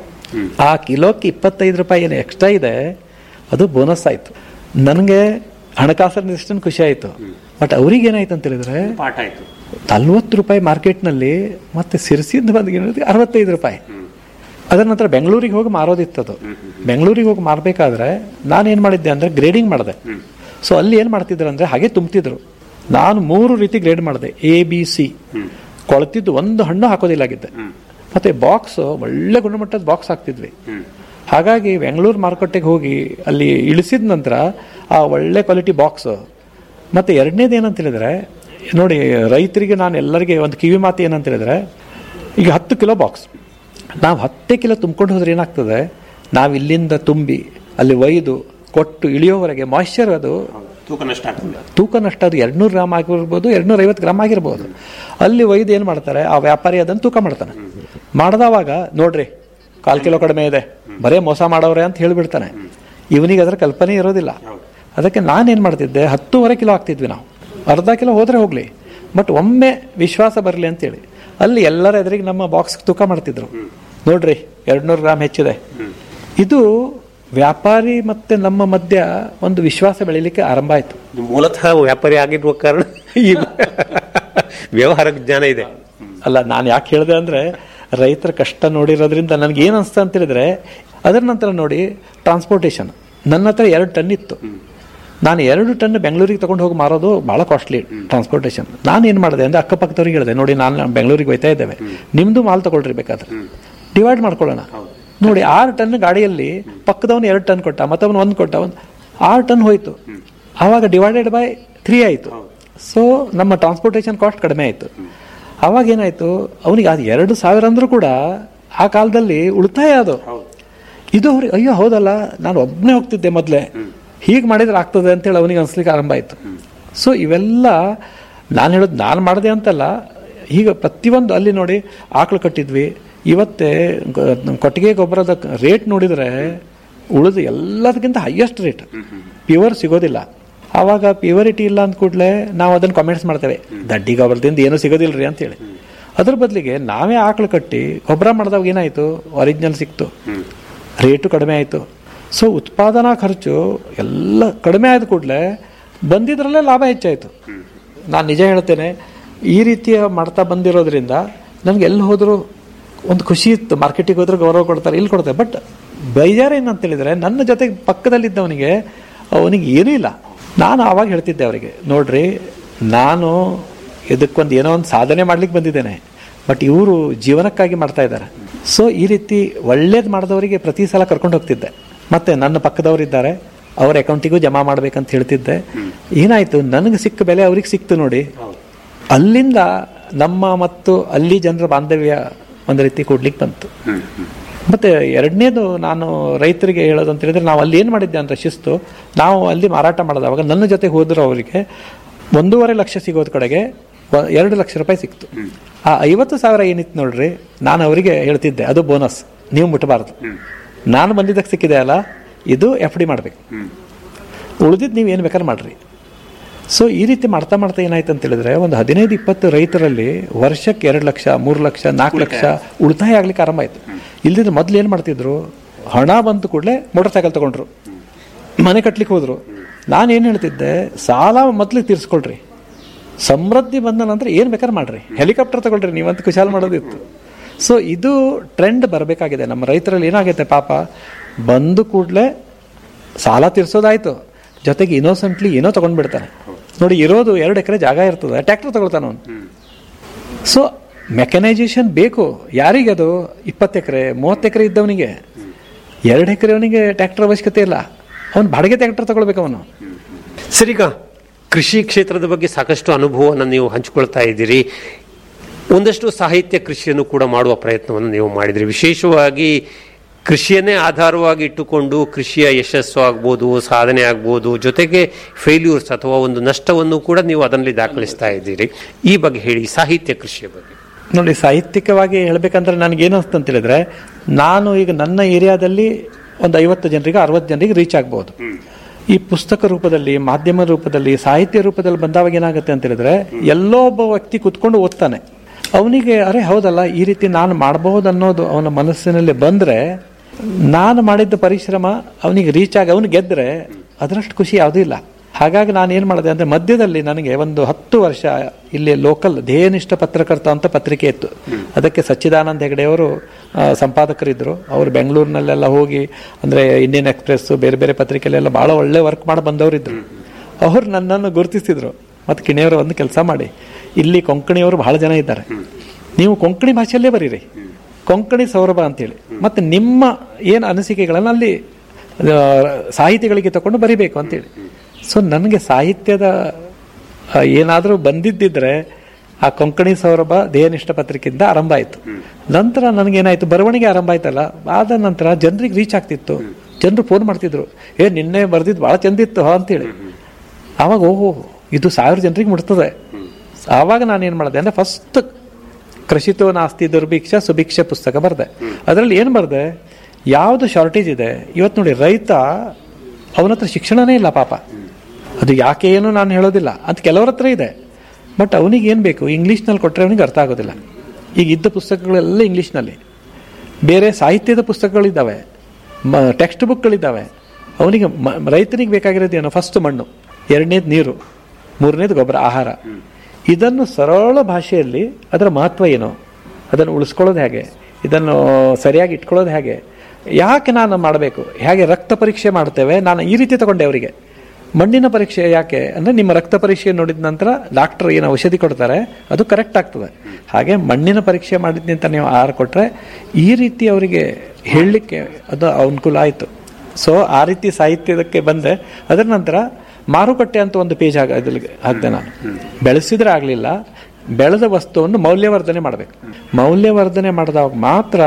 ಆ ಕಿಲೋಕ್ಕೆ ಇಪ್ಪತ್ತೈದು ರೂಪಾಯಿ ಏನು ಎಕ್ಸ್ಟ್ರಾ ಇದೆ ಅದು ಬೋನಸ್ ಆಯ್ತು ನನಗೆ ಹಣಕಾಸಿನ ದೃಷ್ಟಿನ ಖುಷಿ ಆಯ್ತು ಬಟ್ ಅವ್ರಿಗೆ ಏನಾಯ್ತು ಅಂತ ಹೇಳಿದ್ರೆ ಪಾಠ ಆಯ್ತು ನಲ್ವತ್ತು ರೂಪಾಯಿ ಮಾರ್ಕೆಟ್ನಲ್ಲಿ ಮತ್ತೆ ಸಿರ್ಸಿದ್ದು ಬಂದು ಅರವತ್ತೈದು ರೂಪಾಯಿ ಅದರ ನಂತರ ಬೆಂಗಳೂರಿಗೆ ಹೋಗಿ ಮಾರೋದಿತ್ತದು ಬೆಂಗಳೂರಿಗೆ ಹೋಗಿ ಮಾರಬೇಕಾದ್ರೆ ನಾನು ಏನು ಮಾಡಿದ್ದೆ ಅಂದರೆ ಗ್ರೇಡಿಂಗ್ ಮಾಡಿದೆ ಸೊ ಅಲ್ಲಿ ಏನು ಮಾಡ್ತಿದ್ರು ಅಂದರೆ ಹಾಗೆ ತುಂಬ್ತಿದ್ರು ನಾನು ಮೂರು ರೀತಿ ಗ್ರೇಡ್ ಮಾಡಿದೆ ಎ ಬಿ ಸಿ ಕೊಳತಿದ್ದು ಒಂದು ಹಣ್ಣು ಹಾಕೋದಿಲ್ಲಾಗಿದ್ದೆ ಮತ್ತೆ ಬಾಕ್ಸ್ ಒಳ್ಳೆ ಗುಣಮಟ್ಟದ ಬಾಕ್ಸ್ ಹಾಕ್ತಿದ್ವಿ ಹಾಗಾಗಿ ಬೆಂಗಳೂರು ಮಾರುಕಟ್ಟೆಗೆ ಹೋಗಿ ಅಲ್ಲಿ ಇಳಿಸಿದ ನಂತರ ಆ ಒಳ್ಳೆ ಕ್ವಾಲಿಟಿ ಬಾಕ್ಸ್ ಮತ್ತೆ ಎರಡನೇದು ಏನಂತ ಹೇಳಿದ್ರೆ ನೋಡಿ ರೈತರಿಗೆ ನಾನು ಎಲ್ಲರಿಗೆ ಒಂದು ಕಿವಿ ಮಾತು ಏನಂತ ಹೇಳಿದ್ರೆ ಈಗ ಹತ್ತು ಕಿಲೋ ಬಾಕ್ಸ್ ನಾವು ಹತ್ತೇ ಕಿಲೋ ತುಂಬ್ಕೊಂಡು ಹೋದ್ರೆ ಏನಾಗ್ತದೆ ನಾವು ಇಲ್ಲಿಂದ ತುಂಬಿ ಅಲ್ಲಿ ಒಯ್ದು ಕೊಟ್ಟು ಇಳಿಯೋವರೆಗೆ ಮಾಯ್ಶ್ಚರ್ ಅದು ತೂಕ ನಷ್ಟ ಆಗ್ತದೆ ತೂಕ ನಷ್ಟ ಅದು ಎರಡ್ನೂರು ಗ್ರಾಮ್ ಆಗಿರ್ಬೋದು ಎರಡ್ನೂರ ಐವತ್ತು ಗ್ರಾಮ್ ಆಗಿರ್ಬೋದು ಅಲ್ಲಿ ಒಯ್ದು ಏನು ಮಾಡ್ತಾರೆ ಆ ವ್ಯಾಪಾರಿ ಅದನ್ನು ತೂಕ ಮಾಡ್ತಾನೆ ಮಾಡ್ದವಾಗ ನೋಡ್ರಿ ಕಾಲ್ ಕಿಲೋ ಕಡಿಮೆ ಇದೆ ಬರೇ ಮೋಸ ಮಾಡವ್ರೆ ಅಂತ ಹೇಳಿಬಿಡ್ತಾನೆ ಇವನಿಗೆ ಅದರ ಕಲ್ಪನೆ ಇರೋದಿಲ್ಲ ಅದಕ್ಕೆ ನಾನೇನು ಮಾಡ್ತಿದ್ದೆ ಹತ್ತೂವರೆ ಕಿಲೋ ಆಗ್ತಿದ್ವಿ ನಾವು ಅರ್ಧ ಕಿಲೋ ಹೋದ್ರೆ ಹೋಗ್ಲಿ ಬಟ್ ಒಮ್ಮೆ ವಿಶ್ವಾಸ ಬರಲಿ ಅಂತೇಳಿ ಅಲ್ಲಿ ಎಲ್ಲರ ಎದುರಿಗೆ ನಮ್ಮ ಬಾಕ್ಸ್ ತೂಕ ಮಾಡ್ತಿದ್ರು ನೋಡ್ರಿ ಎರಡ್ನೂರು ಗ್ರಾಮ್ ಹೆಚ್ಚಿದೆ ಇದು ವ್ಯಾಪಾರಿ ಮತ್ತೆ ನಮ್ಮ ಮಧ್ಯ ಒಂದು ವಿಶ್ವಾಸ ಬೆಳಿಲಿಕ್ಕೆ ಆರಂಭ ಆಯ್ತು ನೀವು ಮೂಲತಃ ವ್ಯಾಪಾರಿ ಆಗಿರುವ ಕಾರಣ ಈ ವ್ಯವಹಾರ ಜ್ಞಾನ ಇದೆ ಅಲ್ಲ ನಾನು ಯಾಕೆ ಹೇಳಿದೆ ಅಂದ್ರೆ ರೈತರ ಕಷ್ಟ ನೋಡಿರೋದ್ರಿಂದ ನನಗೆ ಏನು ಅನಿಸ್ತಾ ಅಂತ ಹೇಳಿದ್ರೆ ಅದರ ನಂತರ ನೋಡಿ ಟ್ರಾನ್ಸ್ಪೋರ್ಟೇಷನ್ ನನ್ನ ಹತ್ರ ಎರಡು ಟನ್ ಇತ್ತು ನಾನು ಎರಡು ಟನ್ ಬೆಂಗಳೂರಿಗೆ ತಗೊಂಡು ಹೋಗಿ ಮಾರೋದು ಭಾಳ ಕಾಸ್ಟ್ಲಿ ಟ್ರಾನ್ಸ್ಪೋರ್ಟೇಷನ್ ನಾನು ಏನು ಮಾಡಿದೆ ಅಂದ್ರೆ ಅಕ್ಕಪಕ್ಕದವ್ರಿಗೆ ಹೇಳಿದೆ ನೋಡಿ ನಾನು ಬೆಂಗಳೂರಿಗೆ ಹೋಯ್ತಾ ಇದ್ದೇವೆ ನಿಮ್ದು ಮಾಲ್ ತಗೊಳ್ರಿ ಬೇಕಾದ್ರೆ ಡಿವೈಡ್ ಮಾಡ್ಕೊಳ್ಳೋಣ ನೋಡಿ ಆರು ಟನ್ ಗಾಡಿಯಲ್ಲಿ ಪಕ್ಕದವನು ಎರಡು ಟನ್ ಕೊಟ್ಟ ಮತ್ತವನು ಒಂದು ಕೊಟ್ಟ ಒಂದು ಆರು ಟನ್ ಹೋಯ್ತು ಆವಾಗ ಡಿವೈಡೆಡ್ ಬೈ ತ್ರೀ ಆಯಿತು ಸೊ ನಮ್ಮ ಟ್ರಾನ್ಸ್ಪೋರ್ಟೇಷನ್ ಕಾಸ್ಟ್ ಕಡಿಮೆ ಆಯಿತು ಅವಾಗ ಏನಾಯ್ತು ಅವನಿಗೆ ಅದು ಎರಡು ಸಾವಿರ ಅಂದ್ರೂ ಕೂಡ ಆ ಕಾಲದಲ್ಲಿ ಉಳಿತಾಯ ಅದು ಇದು ಅವ್ರಿಗೆ ಅಯ್ಯೋ ಹೌದಲ್ಲ ನಾನು ಒಬ್ಬನೇ ಹೋಗ್ತಿದ್ದೆ ಮೊದಲೇ ಹೀಗೆ ಮಾಡಿದ್ರೆ ಆಗ್ತದೆ ಅಂತೇಳಿ ಅವನಿಗೆ ಅನ್ಸ್ಲಿಕ್ಕೆ ಆರಂಭ ಆಯಿತು ಸೊ ಇವೆಲ್ಲ ನಾನು ಹೇಳೋದು ನಾನು ಮಾಡಿದೆ ಅಂತಲ್ಲ ಈಗ ಪ್ರತಿಯೊಂದು ಅಲ್ಲಿ ನೋಡಿ ಆಕಳು ಕಟ್ಟಿದ್ವಿ ಇವತ್ತೇ ಗ- ಕೊಟ್ಟಿಗೆ ಗೊಬ್ಬರದ ರೇಟ್ ನೋಡಿದರೆ ಉಳಿದು ಎಲ್ಲದಕ್ಕಿಂತ ಹೈಯೆಸ್ಟ್ ರೇಟ್ ಪ್ಯೂರ್ ಸಿಗೋದಿಲ್ಲ ಆವಾಗ ಪ್ಯೂರಿಟಿ ಇಲ್ಲ ಅಂದ ಕೂಡಲೇ ನಾವು ಅದನ್ನು ಕಾಮೆಂಟ್ಸ್ ಮಾಡ್ತೇವೆ ದಡ್ಡಿ ಗೊಬ್ಬರದಿಂದ ಏನೂ ಸಿಗೋದಿಲ್ರಿ ಅಂತೇಳಿ ಅದ್ರ ಬದಲಿಗೆ ನಾವೇ ಆಕಳು ಕಟ್ಟಿ ಗೊಬ್ಬರ ಮಾಡಿದಾಗ ಏನಾಯಿತು ಒರಿಜಿನಲ್ ಸಿಕ್ತು ರೇಟು ಕಡಿಮೆ ಆಯಿತು ಸೊ ಉತ್ಪಾದನಾ ಖರ್ಚು ಎಲ್ಲ ಕಡಿಮೆ ಆದ ಕೂಡಲೇ ಬಂದಿದ್ರಲ್ಲೇ ಲಾಭ ಹೆಚ್ಚಾಯಿತು ನಾನು ನಿಜ ಹೇಳ್ತೇನೆ ಈ ರೀತಿಯ ಮಾಡ್ತಾ ಬಂದಿರೋದ್ರಿಂದ ನನಗೆ ಎಲ್ಲಿ ಹೋದರೂ ಒಂದು ಖುಷಿ ಇತ್ತು ಮಾರ್ಕೆಟಿಗೆ ಹೋದ್ರೆ ಗೌರವ ಕೊಡ್ತಾರೆ ಇಲ್ಲಿ ಕೊಡ್ತಾರೆ ಬಟ್ ಬೇಜಾರೇನಂತ ಹೇಳಿದ್ರೆ ನನ್ನ ಜೊತೆಗೆ ಪಕ್ಕದಲ್ಲಿದ್ದವನಿಗೆ ಅವನಿಗೆ ಏನೂ ಇಲ್ಲ ನಾನು ಆವಾಗ ಹೇಳ್ತಿದ್ದೆ ಅವರಿಗೆ ನೋಡ್ರಿ ನಾನು ಇದಕ್ಕೊಂದು ಏನೋ ಒಂದು ಸಾಧನೆ ಮಾಡ್ಲಿಕ್ಕೆ ಬಂದಿದ್ದೇನೆ ಬಟ್ ಇವರು ಜೀವನಕ್ಕಾಗಿ ಮಾಡ್ತಾ ಇದ್ದಾರೆ ಸೊ ಈ ರೀತಿ ಒಳ್ಳೇದು ಮಾಡಿದವರಿಗೆ ಪ್ರತಿ ಸಲ ಕರ್ಕೊಂಡು ಹೋಗ್ತಿದ್ದೆ ಮತ್ತೆ ನನ್ನ ಪಕ್ಕದವರಿದ್ದಾರೆ ಅವ್ರ ಅಕೌಂಟಿಗೂ ಜಮಾ ಮಾಡ್ಬೇಕಂತ ಹೇಳ್ತಿದ್ದೆ ಏನಾಯ್ತು ನನಗೆ ಸಿಕ್ಕ ಬೆಲೆ ಅವ್ರಿಗೆ ಸಿಕ್ತು ನೋಡಿ ಅಲ್ಲಿಂದ ನಮ್ಮ ಮತ್ತು ಅಲ್ಲಿ ಜನರ ಬಾಂಧವ್ಯ ಒಂದು ರೀತಿ ಕೊಡ್ಲಿಕ್ಕೆ ಬಂತು ಮತ್ತೆ ಎರಡನೇದು ನಾನು ರೈತರಿಗೆ ಹೇಳೋದು ಅಂತ ಹೇಳಿದ್ರೆ ನಾವು ಅಲ್ಲಿ ಏನು ಮಾಡಿದ್ದೆ ಅಂತ ಶಿಸ್ತು ನಾವು ಅಲ್ಲಿ ಮಾರಾಟ ಮಾಡಿದವಾಗ ನನ್ನ ಜೊತೆ ಹೋದ್ರು ಅವರಿಗೆ ಒಂದೂವರೆ ಲಕ್ಷ ಸಿಗೋದ್ ಕಡೆಗೆ ವ- ಎರಡು ಲಕ್ಷ ರೂಪಾಯಿ ಸಿಕ್ತು ಆ ಐವತ್ತು ಸಾವಿರ ಏನಿತ್ತು ನೋಡ್ರಿ ನಾನು ಅವರಿಗೆ ಹೇಳ್ತಿದ್ದೆ ಅದು ಬೋನಸ್ ನೀವು ಮುಟ್ಟಬಾರ್ದು ನಾನು ಬಂದಿದ್ದಕ್ಕೆ ಸಿಕ್ಕಿದೆ ಅಲ್ಲ ಇದು ಎಫ್ ಡಿ ಮಾಡಬೇಕು ಉಳಿದಿದ್ದು ನೀವು ಏನು ಬೇಕಾದ್ರೆ ಮಾಡ್ರಿ ಸೊ ಈ ರೀತಿ ಮಾಡ್ತಾ ಮಾಡ್ತಾ ಏನಾಯ್ತು ಅಂತ ಹೇಳಿದ್ರೆ ಒಂದು ಹದಿನೈದು ಇಪ್ಪತ್ತು ರೈತರಲ್ಲಿ ವರ್ಷಕ್ಕೆ ಎರಡು ಲಕ್ಷ ಮೂರು ಲಕ್ಷ ನಾಲ್ಕು ಲಕ್ಷ ಉಳಿತಾಯ ಆಗ್ಲಿಕ್ಕೆ ಆರಂಭ ಆಯ್ತು ಇಲ್ದಿದ್ರೆ ಮೊದಲು ಏನು ಮಾಡ್ತಿದ್ರು ಹಣ ಬಂತು ಕೂಡಲೇ ಮೋಟರ್ ಸೈಕಲ್ ತಗೊಂಡ್ರು ಮನೆ ಕಟ್ಲಿಕ್ಕೆ ಹೋದ್ರು ನಾನು ಏನು ಹೇಳ್ತಿದ್ದೆ ಸಾಲ ಮೊದಲಿಗೆ ತೀರಿಸ್ಕೊಳ್ರಿ ಸಮೃದ್ಧಿ ಬಂದ ನಂತರ ಏನು ಬೇಕಾದ್ರೆ ಮಾಡ್ರಿ ಹೆಲಿಕಾಪ್ಟರ್ ತಗೊಳ್ರಿ ನೀವಂತ ಕುಶಾಲ್ ಮಾಡೋದಿತ್ತು ಸೊ ಇದು ಟ್ರೆಂಡ್ ಬರಬೇಕಾಗಿದೆ ನಮ್ಮ ರೈತರಲ್ಲಿ ಏನಾಗೈತೆ ಪಾಪ ಬಂದು ಕೂಡಲೇ ಸಾಲ ತೀರ್ಸೋದಾಯ್ತು ಜೊತೆಗೆ ಇನ್ನೋಸೆಂಟ್ಲಿ ಏನೋ ತಗೊಂಡ್ಬಿಡ್ತಾನೆ ನೋಡಿ ಇರೋದು ಎರಡು ಎಕರೆ ಜಾಗ ಇರ್ತದೆ ಟ್ರ್ಯಾಕ್ಟರ್ ತಗೊಳ್ತಾನೆ ಅವನು ಸೊ ಮೆಕನೈಸೇಷನ್ ಬೇಕು ಯಾರಿಗೆ ಅದು ಇಪ್ಪತ್ತು ಎಕರೆ ಮೂವತ್ತು ಎಕರೆ ಇದ್ದವನಿಗೆ ಎರಡು ಎಕರೆ ಅವನಿಗೆ ಟ್ರ್ಯಾಕ್ಟರ್ ಅವಶ್ಯಕತೆ ಇಲ್ಲ ಅವನು ಬಾಡಿಗೆ ಟ್ರ್ಯಾಕ್ಟರ್ ತಗೊಳ್ಬೇಕು ಅವನು ಸರಿಗ ಕೃಷಿ ಕ್ಷೇತ್ರದ ಬಗ್ಗೆ ಸಾಕಷ್ಟು ಅನುಭವವನ್ನು ನೀವು ಹಂಚಿಕೊಳ್ತಾ ಇದ್ದೀರಿ ಒಂದಷ್ಟು ಸಾಹಿತ್ಯ ಕೃಷಿಯನ್ನು ಕೂಡ ಮಾಡುವ ಪ್ರಯತ್ನವನ್ನು ನೀವು ಮಾಡಿದ್ರಿ ವಿಶೇಷವಾಗಿ ಕೃಷಿಯನ್ನೇ ಆಧಾರವಾಗಿ ಇಟ್ಟುಕೊಂಡು ಕೃಷಿಯ ಯಶಸ್ಸು ಆಗ್ಬೋದು ಸಾಧನೆ ಆಗ್ಬೋದು ಜೊತೆಗೆ ಫೇಲ್ಯೂರ್ಸ್ ಅಥವಾ ಒಂದು ನಷ್ಟವನ್ನು ಕೂಡ ನೀವು ಅದರಲ್ಲಿ ದಾಖಲಿಸ್ತಾ ಇದ್ದೀರಿ ಈ ಬಗ್ಗೆ ಹೇಳಿ ಸಾಹಿತ್ಯ ಕೃಷಿಯ ಬಗ್ಗೆ ನೋಡಿ ಸಾಹಿತ್ಯಿಕವಾಗಿ ಹೇಳ್ಬೇಕಂದ್ರೆ ನನಗೇನು ಅನಿಸ್ತು ಅಂತ ಹೇಳಿದ್ರೆ ನಾನು ಈಗ ನನ್ನ ಏರಿಯಾದಲ್ಲಿ ಒಂದು ಐವತ್ತು ಜನರಿಗೆ ಅರವತ್ತು ಜನರಿಗೆ ರೀಚ್ ಆಗ್ಬೋದು ಈ ಪುಸ್ತಕ ರೂಪದಲ್ಲಿ ಮಾಧ್ಯಮ ರೂಪದಲ್ಲಿ ಸಾಹಿತ್ಯ ರೂಪದಲ್ಲಿ ಬಂದಾಗ ಏನಾಗುತ್ತೆ ಅಂತ ಹೇಳಿದ್ರೆ ಎಲ್ಲೋ ಒಬ್ಬ ವ್ಯಕ್ತಿ ಕುತ್ಕೊಂಡು ಓದ್ತಾನೆ ಅವನಿಗೆ ಅರೆ ಹೌದಲ್ಲ ಈ ರೀತಿ ನಾನು ಮಾಡಬಹುದು ಅನ್ನೋದು ಅವನ ಮನಸ್ಸಿನಲ್ಲಿ ಬಂದ್ರೆ ನಾನು ಮಾಡಿದ್ದ ಪರಿಶ್ರಮ ಅವನಿಗೆ ರೀಚ್ ಆಗಿ ಅವನು ಗೆದ್ರೆ ಅದರಷ್ಟು ಖುಷಿ ಯಾವುದೂ ಇಲ್ಲ ಹಾಗಾಗಿ ನಾನು ಏನು ಮಾಡಿದೆ ಅಂದರೆ ಮಧ್ಯದಲ್ಲಿ ನನಗೆ ಒಂದು ಹತ್ತು ವರ್ಷ ಇಲ್ಲಿ ಲೋಕಲ್ ಧ್ಯೇಯನಿಷ್ಠ ಪತ್ರಕರ್ತ ಅಂತ ಪತ್ರಿಕೆ ಇತ್ತು ಅದಕ್ಕೆ ಸಚ್ಚಿದಾನಂದ ಹೆಗಡೆಯವರು ಆ, ಸಂಪಾದಕರಿದ್ದರು ಅವರು ಬೆಂಗಳೂರಿನಲ್ಲೆಲ್ಲ ಹೋಗಿ ಅಂದರೆ ಇಂಡಿಯನ್ ಎಕ್ಸ್ಪ್ರೆಸ್ ಬೇರೆ ಬೇರೆ ಪತ್ರಿಕೆಲೆಲ್ಲ ಭಾಳ ಒಳ್ಳೆ ವರ್ಕ್ ಮಾಡಿ ಬಂದವರಿದ್ದರು ಅವರು ನನ್ನನ್ನು ಗುರುತಿಸಿದ್ರು ಮತ್ತು ಕಿಣಿಯವರು ಒಂದು ಕೆಲಸ ಮಾಡಿ ಇಲ್ಲಿ ಕೊಂಕಣಿಯವರು ಬಹಳ ಜನ ಇದ್ದಾರೆ ನೀವು ಕೊಂಕಣಿ ಭಾಷೆಯಲ್ಲೇ ಬರೀರಿ ಕೊಂಕಣಿ ಸೌರಭ ಅಂತೇಳಿ ಮತ್ತು ನಿಮ್ಮ ಏನು ಅನಿಸಿಕೆಗಳನ್ನು ಅಲ್ಲಿ ಆ, ಸಾಹಿತಿಗಳಿಗೆ ತಗೊಂಡು ಬರಿಬೇಕು ಅಂತೇಳಿ ಸೊ ನನಗೆ ಸಾಹಿತ್ಯದ ಏನಾದರೂ ಬಂದಿದ್ದಿದ್ರೆ ಆ ಕೊಂಕಣಿ ಸೌರಭ ದೇಹನಿಷ್ಠ ಪತ್ರಿಕೆಯಿಂದ ಆರಂಭ ಆಯಿತು ನಂತರ ನನಗೇನಾಯಿತು ಬರವಣಿಗೆ ಆರಂಭ ಆಯ್ತಲ್ಲ ಆದ ನಂತರ ಜನರಿಗೆ ರೀಚ್ ಆಗ್ತಿತ್ತು ಜನರು ಫೋನ್ ಮಾಡ್ತಿದ್ರು ಏ ನಿನ್ನೆ ಬರೆದಿದ್ದು ಭಾಳ ಚಂದಿತ್ತು ಅಂತೇಳಿ ಆವಾಗ ಓಹೋ ಇದು ಸಾವಿರ ಜನರಿಗೆ ಮುಟ್ತದೆ ಆವಾಗ ನಾನು ಏನು ಮಾಡಿದೆ ಅಂದರೆ ಫಸ್ಟ್ ಕೃಷಿತೋ ನಾಸ್ತಿ ದುರ್ಭಿಕ್ಷ ಸುಭಿಕ್ಷ ಪುಸ್ತಕ ಬರೆದೆ ಅದರಲ್ಲಿ ಏನು ಬರೆದೆ ಯಾವುದು ಶಾರ್ಟೇಜ್ ಇದೆ ಇವತ್ತು ನೋಡಿ ರೈತ ಅವನ ಹತ್ರ ಶಿಕ್ಷಣನೇ ಇಲ್ಲ ಪಾಪ ಅದು ಯಾಕೆ ಏನು ನಾನು ಹೇಳೋದಿಲ್ಲ ಅಂತ ಕೆಲವ್ರ ಹತ್ರ ಇದೆ ಬಟ್ ಅವನಿಗೆ ಏನು ಬೇಕು ಇಂಗ್ಲೀಷ್ನಲ್ಲಿ ಕೊಟ್ಟರೆ ಅವನಿಗೆ ಅರ್ಥ ಆಗೋದಿಲ್ಲ ಈಗ ಇದ್ದ ಪುಸ್ತಕಗಳೆಲ್ಲ ಇಂಗ್ಲೀಷ್ನಲ್ಲಿ ಬೇರೆ ಸಾಹಿತ್ಯದ ಪುಸ್ತಕಗಳಿದ್ದಾವೆ ಮ ಟೆಕ್ಸ್ಟ್ ಬುಕ್ಗಳಿದ್ದಾವೆ ಅವನಿಗೆ ಮ- ರೈತನಿಗೆ ಬೇಕಾಗಿರೋದು ಏನು ಫಸ್ಟ್ ಮಣ್ಣು ಎರಡನೇದು ನೀರು ಮೂರನೇದು ಗೊಬ್ಬರ ಆಹಾರ ಇದನ್ನು ಸರಳ ಭಾಷೆಯಲ್ಲಿ ಅದರ ಮಹತ್ವ ಏನು ಅದನ್ನು ಉಳಿಸ್ಕೊಳ್ಳೋದು ಹೇಗೆ ಇದನ್ನು ಸರಿಯಾಗಿ ಇಟ್ಕೊಳ್ಳೋದು ಹೇಗೆ ಯಾಕೆ ನಾನು ಮಾಡಬೇಕು ಹೇಗೆ ರಕ್ತ ಪರೀಕ್ಷೆ ಮಾಡ್ತೇವೆ ನಾನು ಈ ರೀತಿ ತಗೊಂಡೆ ಅವರಿಗೆ ಮಣ್ಣಿನ ಪರೀಕ್ಷೆ ಯಾಕೆ ಅಂದರೆ ನಿಮ್ಮ ರಕ್ತ ಪರೀಕ್ಷೆ ನೋಡಿದ ನಂತರ ಡಾಕ್ಟರ್ ಏನು ಔಷಧಿ ಕೊಡ್ತಾರೆ ಅದು ಕರೆಕ್ಟ್ ಆಗ್ತದೆ ಹಾಗೆ ಮಣ್ಣಿನ ಪರೀಕ್ಷೆ ಮಾಡಿದ್ನಿ ಅಂತ ನೀವು ಆಹಾರ ಕೊಟ್ಟರೆ ಈ ರೀತಿ ಅವರಿಗೆ ಹೇಳಲಿಕ್ಕೆ ಅದು ಅನುಕೂಲ ಆಯಿತು ಸೊ ಆ ರೀತಿ ಸಾಹಿತ್ಯದಕ್ಕೆ ಬಂದೆ ಅದರ ನಂತರ ಮಾರುಕಟ್ಟೆ ಅಂತ ಒಂದು ಪೇಜ್ ಆಗ ಇದ್ರಲ್ಲಿ ಹಾಕಿದೆ ನಾನು ಬೆಳೆಸಿದ್ರೆ ಆಗಲಿಲ್ಲ ಬೆಳೆದ ವಸ್ತುವನ್ನು ಮೌಲ್ಯವರ್ಧನೆ ಮಾಡಬೇಕು ಮೌಲ್ಯವರ್ಧನೆ ಮಾಡಿದಾಗ ಮಾತ್ರ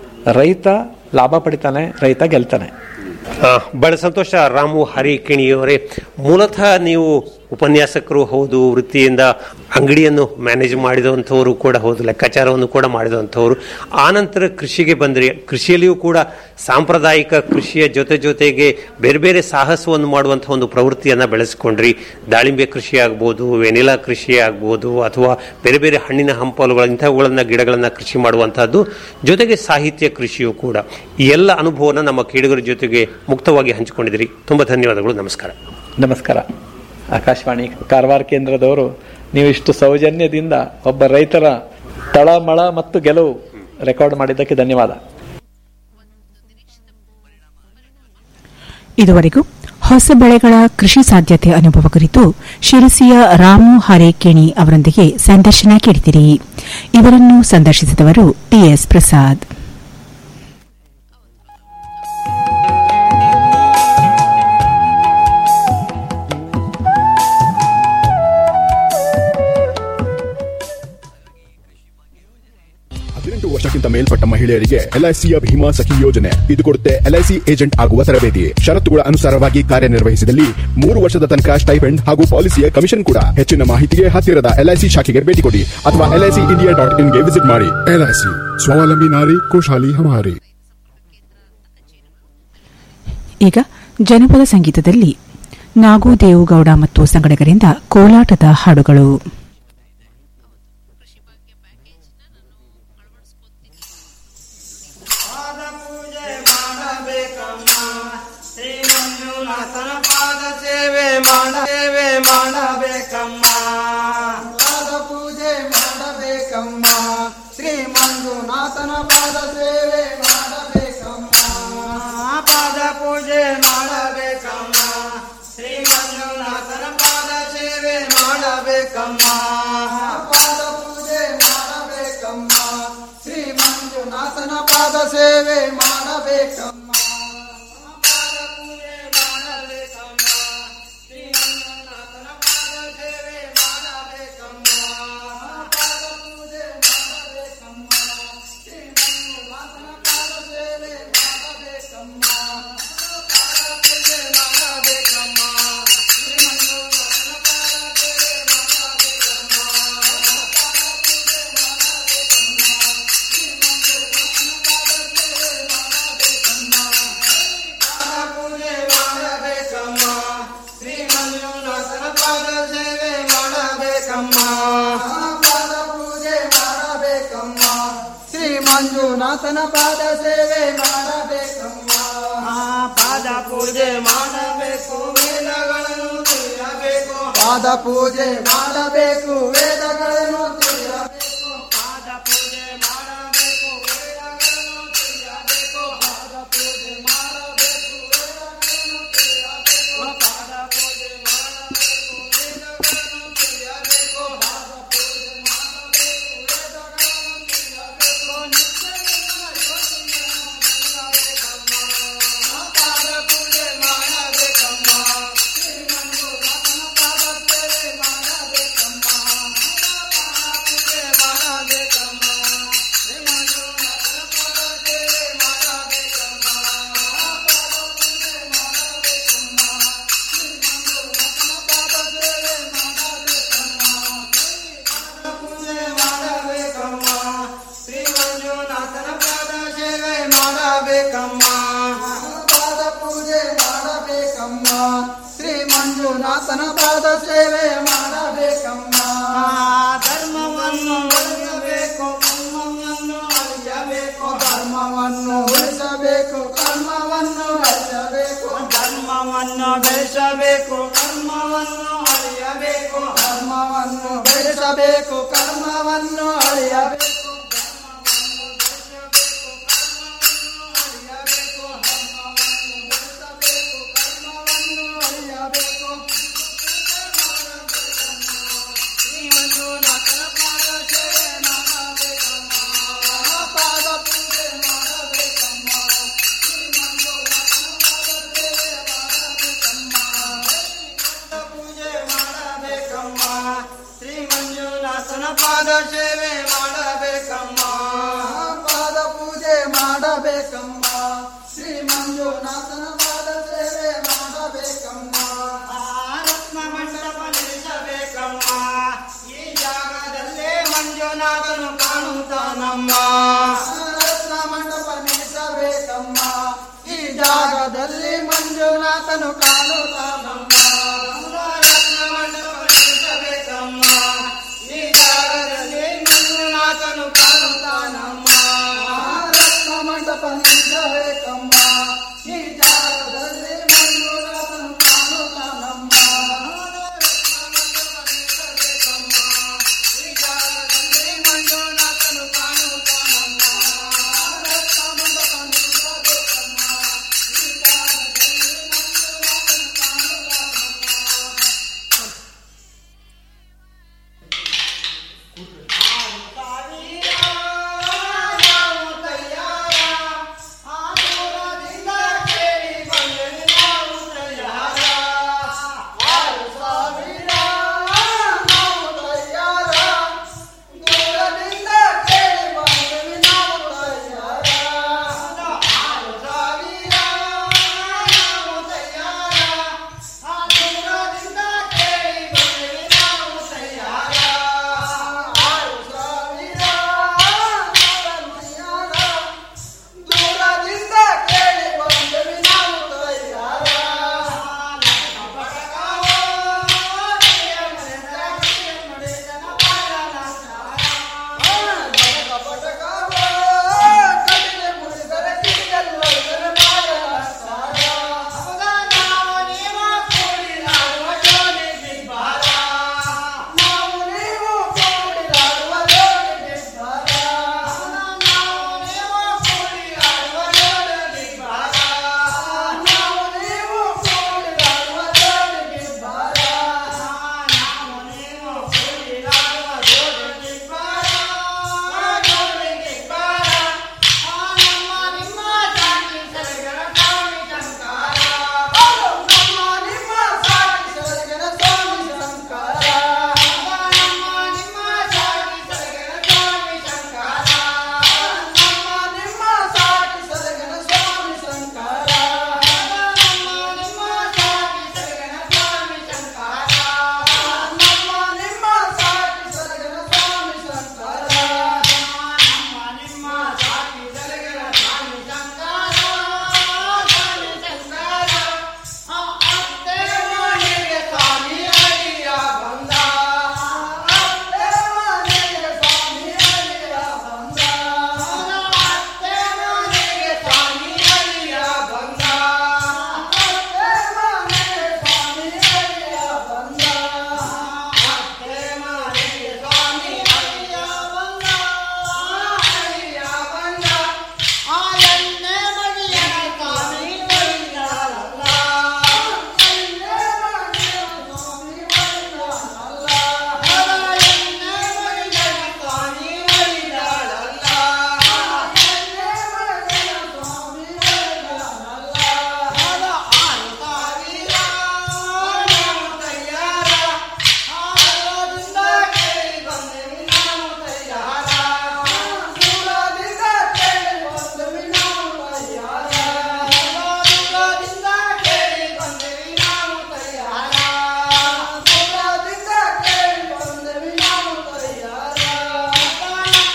ರೈತ ಲಾಭ ಪಡಿತಾನೆ ರೈತ ಗೆಲ್ತಾನೆ ಆ, ಬಹಳ ಸಂತೋಷ ರಾಮು ಹರಿಕಿಣಿಯವರೇ ಮೂಲತಃ ನೀವು ಉಪನ್ಯಾಸಕರು ಹೌದು ವೃತ್ತಿಯಿಂದ ಅಂಗಡಿಯನ್ನು ಮ್ಯಾನೇಜ್ ಮಾಡಿದಂಥವರು ಕೂಡ ಹೌದು ಲೆಕ್ಕಾಚಾರವನ್ನು ಕೂಡ ಮಾಡಿದಂಥವರು ಆನಂತರ ಕೃಷಿಗೆ ಬಂದ್ರಿ ಕೃಷಿಯಲ್ಲಿಯೂ ಕೂಡ ಸಾಂಪ್ರದಾಯಿಕ ಕೃಷಿಯ ಜೊತೆ ಜೊತೆಗೆ ಬೇರೆ ಬೇರೆ ಸಾಹಸವನ್ನು ಮಾಡುವಂತಹ ಒಂದು ಪ್ರವೃತ್ತಿಯನ್ನು ಬೆಳೆಸ್ಕೊಂಡ್ರಿ ದಾಳಿಂಬೆ ಕೃಷಿ ಆಗ್ಬೋದು ವೆನಿಲಾ ಕೃಷಿ ಆಗ್ಬೋದು ಅಥವಾ ಬೇರೆ ಬೇರೆ ಹಣ್ಣಿನ ಹಂಪಲುಗಳ ಇಂಥವುಗಳನ್ನ ಗಿಡಗಳನ್ನ ಕೃಷಿ ಮಾಡುವಂತಹದ್ದು ಜೊತೆಗೆ ಸಾಹಿತ್ಯ ಕೃಷಿಯೂ ಕೂಡ ಈ ಎಲ್ಲ ಅನುಭವನ ನಮ್ಮ ಕೇಳುಗರ ಜೊತೆಗೆ ಮುಕ್ತವಾಗಿ ಹಂಚಿಕೊಂಡಿದ್ರಿ ತುಂಬಾ ಧನ್ಯವಾದಗಳು ನಮಸ್ಕಾರ ನಮಸ್ಕಾರ ಆಕಾಶವಾಣಿ ಕಾರವಾರ ಕೇಂದ್ರದವರು ನೀವು ಇಷ್ಟು ಸೌಜನ್ಯದಿಂದ ಒಬ್ಬ ರೈತರ ತಳಮಳ ಮತ್ತು ಗೆಲುವು ರೆಕಾರ್ಡ್ ಮಾಡಿದ್ದಕ್ಕೆ ಧನ್ಯವಾದ ಇದುವರೆಗೂ ಹೊಸ ಬೆಳೆಗಳ ಕೃಷಿ ಸಾಧ್ಯತೆ ಅನುಭವ ಕುರಿತು ಶಿರಸಿಯ ರಾಮು ಹರೇಕೇಣಿ ಅವರೊಂದಿಗೆ ಸಂದರ್ಶನ ಕೇಳಿದಿರಿ ಇವರನ್ನು ಸಂದರ್ಶಿಸಿದವರು ಟಿಎಸ್ ಪ್ರಸಾದ್ ಹದಿನೆಂಟು ವರ್ಷಕ್ಕಿಂತ ಮೇಲ್ಪಟ್ಟ ಮಹಿಳೆಯರಿಗೆ ಎಲ್ಐಸಿಯ ಭೀಮಾ ಸಖಿ ಯೋಜನೆ ಇದು ಕೊಡುತ್ತೆ ಎಲ್ಐಸಿ ಏಜೆಂಟ್ ಆಗುವ ತರಬೇತಿ ಷರತ್ತುಗಳ ಅನುಸಾರವಾಗಿ ಕಾರ್ಯನಿರ್ವಹಿಸಿದಲ್ಲಿ ಮೂರು ವರ್ಷದ ತನಕ ಸ್ಟೈಪೆಂಡ್ ಹಾಗೂ ಪಾಲಿಸಿಯ ಕಮಿಷನ್ ಕೂಡ ಹೆಚ್ಚಿನ ಮಾಹಿತಿಗೆ ಹತ್ತಿರದ ಎಲ್ಐಸಿ ಶಾಖೆಗೆ ಭೇಟಿ ಕೊಡಿ ಅಥವಾ ಎಲ್ಐಸಿ ಇಂಡಿಯಾ ಡಾಟ್ ಇನ್ಗೆ ವಿಸಿಟ್ ಮಾಡಿ ಎಲ್ಐಸಿ ಸ್ವಾವಲಂಬಿ ನಾರಿ ಖುಷಾಲಿ ಹಮಾರಿ ಈಗ ಜನಪದ ಸಂಗೀತದಲ್ಲಿ ನಾಗು ದೇವುಗೌಡ ಮತ್ತು ಸಂಗಡಿಗರಿಂದ ಕೋಲಾಟದ ಹಾಡುಗಳು ಪಾದ ಪೂಜೆ ಮಾಡಬೇಕಮ್ಮ ಶ್ರೀ ಮಂಜುನಾಥನ ಪಾದ ಸೇವೆ ಮಾಡ ಸೇವೆ ಮಾಡಬೇಕಮ್ಮ ಪಾದ ಪೂಜೆ ಮಾಡಬೇಕಮ್ಮ ಶ್ರೀ ಮಂಜುನಾಥನ ಪಾದ ಸೇವೆ ಮಾಡಬೇಕಮ್ಮ ಪಾದ ಪೂಜೆ ಮಾಡಬೇಕಮ್ಮ ಶ್ರೀ ಮಂಜುನಾಥನ ಪಾದ ಸೇವೆ ಮಾಡಬೇಕಮ್ಮ ಪಾದ ಪೂಜೆ ಮಾಡಬೇಕಮ್ಮ ಶ್ರೀ ಮಂಜುನಾಥನ ಪಾದ ಸೇವೆ ಮಾಡಬೇಕಮ್ಮ ಪಾದ ಪೂಜೆ ಮಾಡಬೇಕಮ್ಮ ಶ್ರೀ ಮಂಜುನಾಥನ ಪಾದ ಸೇವೆ ಮಾಡಬೇಕಮ್ಮ ಪಾದ ಪೂಜೆ ಮಾಡಬೇಕಮ್ಮ ಶ್ರೀ ಮಂಜುನಾಥನ ಪಾದ ಸೇವೆ ಮಾಡಬೇಕಮ್ಮ ಪಾದ ಪೂಜೆ ಮಾಡಬೇಕಮ್ಮ ಶ್ರೀ ಮಂಜುನಾಥನ ಪಾದ ಸೇವೆ ಮಾಡಬೇಕಮ್ಮ ಪಾದ ಪೂಜೆ ಮಾಡಬೇಕಮ್ಮ ಶ್ರೀ ಮಂಜುನಾಥನ ಪಾದ ಸೇವೆ ಮಾಡಬೇಕಮ್ಮ ಪಾದ ಪೂಜೆ ಮಾಡಬೇಕಮ್ಮ ಶ್ರೀ ಮಂಜುನಾಥನ ಪಾದ ಸೇವೆ ಮಾಡಬೇಕಮ್ಮ ಪಾದ ಪೂಜೆ ಮಾಡಬೇಕಮ್ಮ ಶ್ರೀ ಮಂಜುನಾಥನ ಪಾದ ಸೇವೆ ಮಾಡಬೇಕಮ್ಮ ಪಾದ ಪೂಜೆ ಮಾಡಬೇಕು ವೇದಗಳನ್ನು ತಿಳಿಯಬೇಕು ಪಾದ ಪೂಜೆ ಮಾಡಬೇಕು ವೇದಗಳನ್ನು ತಿಳಿಯಬೇಕು ಪಾದ ಪೂಜೆ ಮಾಡಬೇಕು ವೇದಗಳನ್ನು ತಿಳಿಯಬೇಕು ಪಾದ ಪೂಜೆ ಮಾಡಬೇಕು ವೇದಗಳನ್ನು ತಿಳಿಯಬೇಕು ಪಾದ ಪೂಜೆ ಮಾಡಬೇಕು ವೇದಗಳನ್ನು ತಿಳಿಯಬೇಕು ಪಾದ ಪೂಜೆ ಮಾಡಬೇಕು ವೇದಗಳನ್ನು ತಿಳಿಯಬೇಕು ನಿತ್ಯ ಪಾದ ಪೂಜೆ ಮಾಡಬೇಕಮ್ಮ ಶ್ರೀಮಂತನ ಪಾದ ಸೇವೆ ಮಾಡಬೇಕಮ್ಮ ಪಾದ ಪೂಜೆ ಮಾಡಬೇಕಮ್ಮ ಶ್ರೀಮಂತನ ಪಾದ ಸೇವೆ ಮಾಡಬೇಕಮ್ಮ ಪಾದ ಪೂಜೆ ಮಾಡಬೇಕಮ್ಮ ಶ್ರೀಮಂತನ ಪಾದ ಸೇವೆ ಮಾಡಬೇಕಮ್ಮ ಪೂಜೆ ಮಾಡಬೇಕಮ್ಮ ಶ್ರೀ ಮಂಜುನಾಥನ ಪಾದ ಸೇವೆ ಮಾಡಬೇಕಮ್ಮ ಪಾದ ಪೂಜೆ ಮಾಡಬೇಕಮ್ಮ ಶ್ರೀ ಮಂಜುನಾಥನ ಪಾದ ಸೇವೆ ಮಾಡಬೇಕಮ್ಮ ಧರ್ಮವನ್ನು ಉಳಿಸಬೇಕು ಕರ್ಮವನ್ನು ಅಳಿಯಬೇಕು ಧರ್ಮವನ್ನು ಉಳಿಸಬೇಕು ಕರ್ಮವನ್ನು ಅಳಿಯಬೇಕು ಧರ್ಮವನ್ನು ಬೆಳೆಸಬೇಕು ಕರ್ಮವನ್ನು ಅಳಿಯಬೇಕು ಧರ್ಮವನ್ನು ಬೆಳೆಸಬೇಕು ಕರ್ಮವನ್ನು ಅಳಿಯಬೇಕು ಪಾದ ಪೂಜೆ ಮಾಡಬೇಕಮ್ಮ ಪೂಜೆ ಮಾಡಬೇಕಮ್ಮ ಶ್ರೀ ಮಂಜುನಾಥನ ಪಾದ ಸೇವೆ ಮಾಡಬೇಕಮ್ಮ ಪಾದ ಪೂಜೆ ಮಾಡಬೇಕಮ್ಮ ಶ್ರೀ ಮಂಜುನಾಥನ ಪಾದ ಸೇವೆ ಮಾಡಬೇಕಮ್ಮ ರತ್ನ ಮಂಟಪ ನಿಲ್ಲಿಸಬೇಕಮ್ಮ ಈ ಜಾಗದಲ್ಲೇ ಮಂಜುನಾಥನು ಕಾಣುತ್ತಾನಮ್ಮ ರತ್ನ ಮಂಟಪ ನಿಲ್ಲಿಸಬೇಕಮ್ಮ ಈ ಜಾಗದಲ್ಲಿ ಮಂಜುನಾಥನು ಕಾಣುತ್ತಾನಮ್ಮ ರತ್ನ ಮಂಟಪ ನಿಲ್ಲಿಸಬೇಕಮ್ಮ ಈ ಜಾಗದಲ್ಲಿ ಮಂಜುನಾಥನು ಕಾಣುತ್ತಾನಮ್ಮ ರತ್ನ ಮಂಟಪ ನಿಲ್ಲಿಸಬೇಕಮ್ಮ ಈ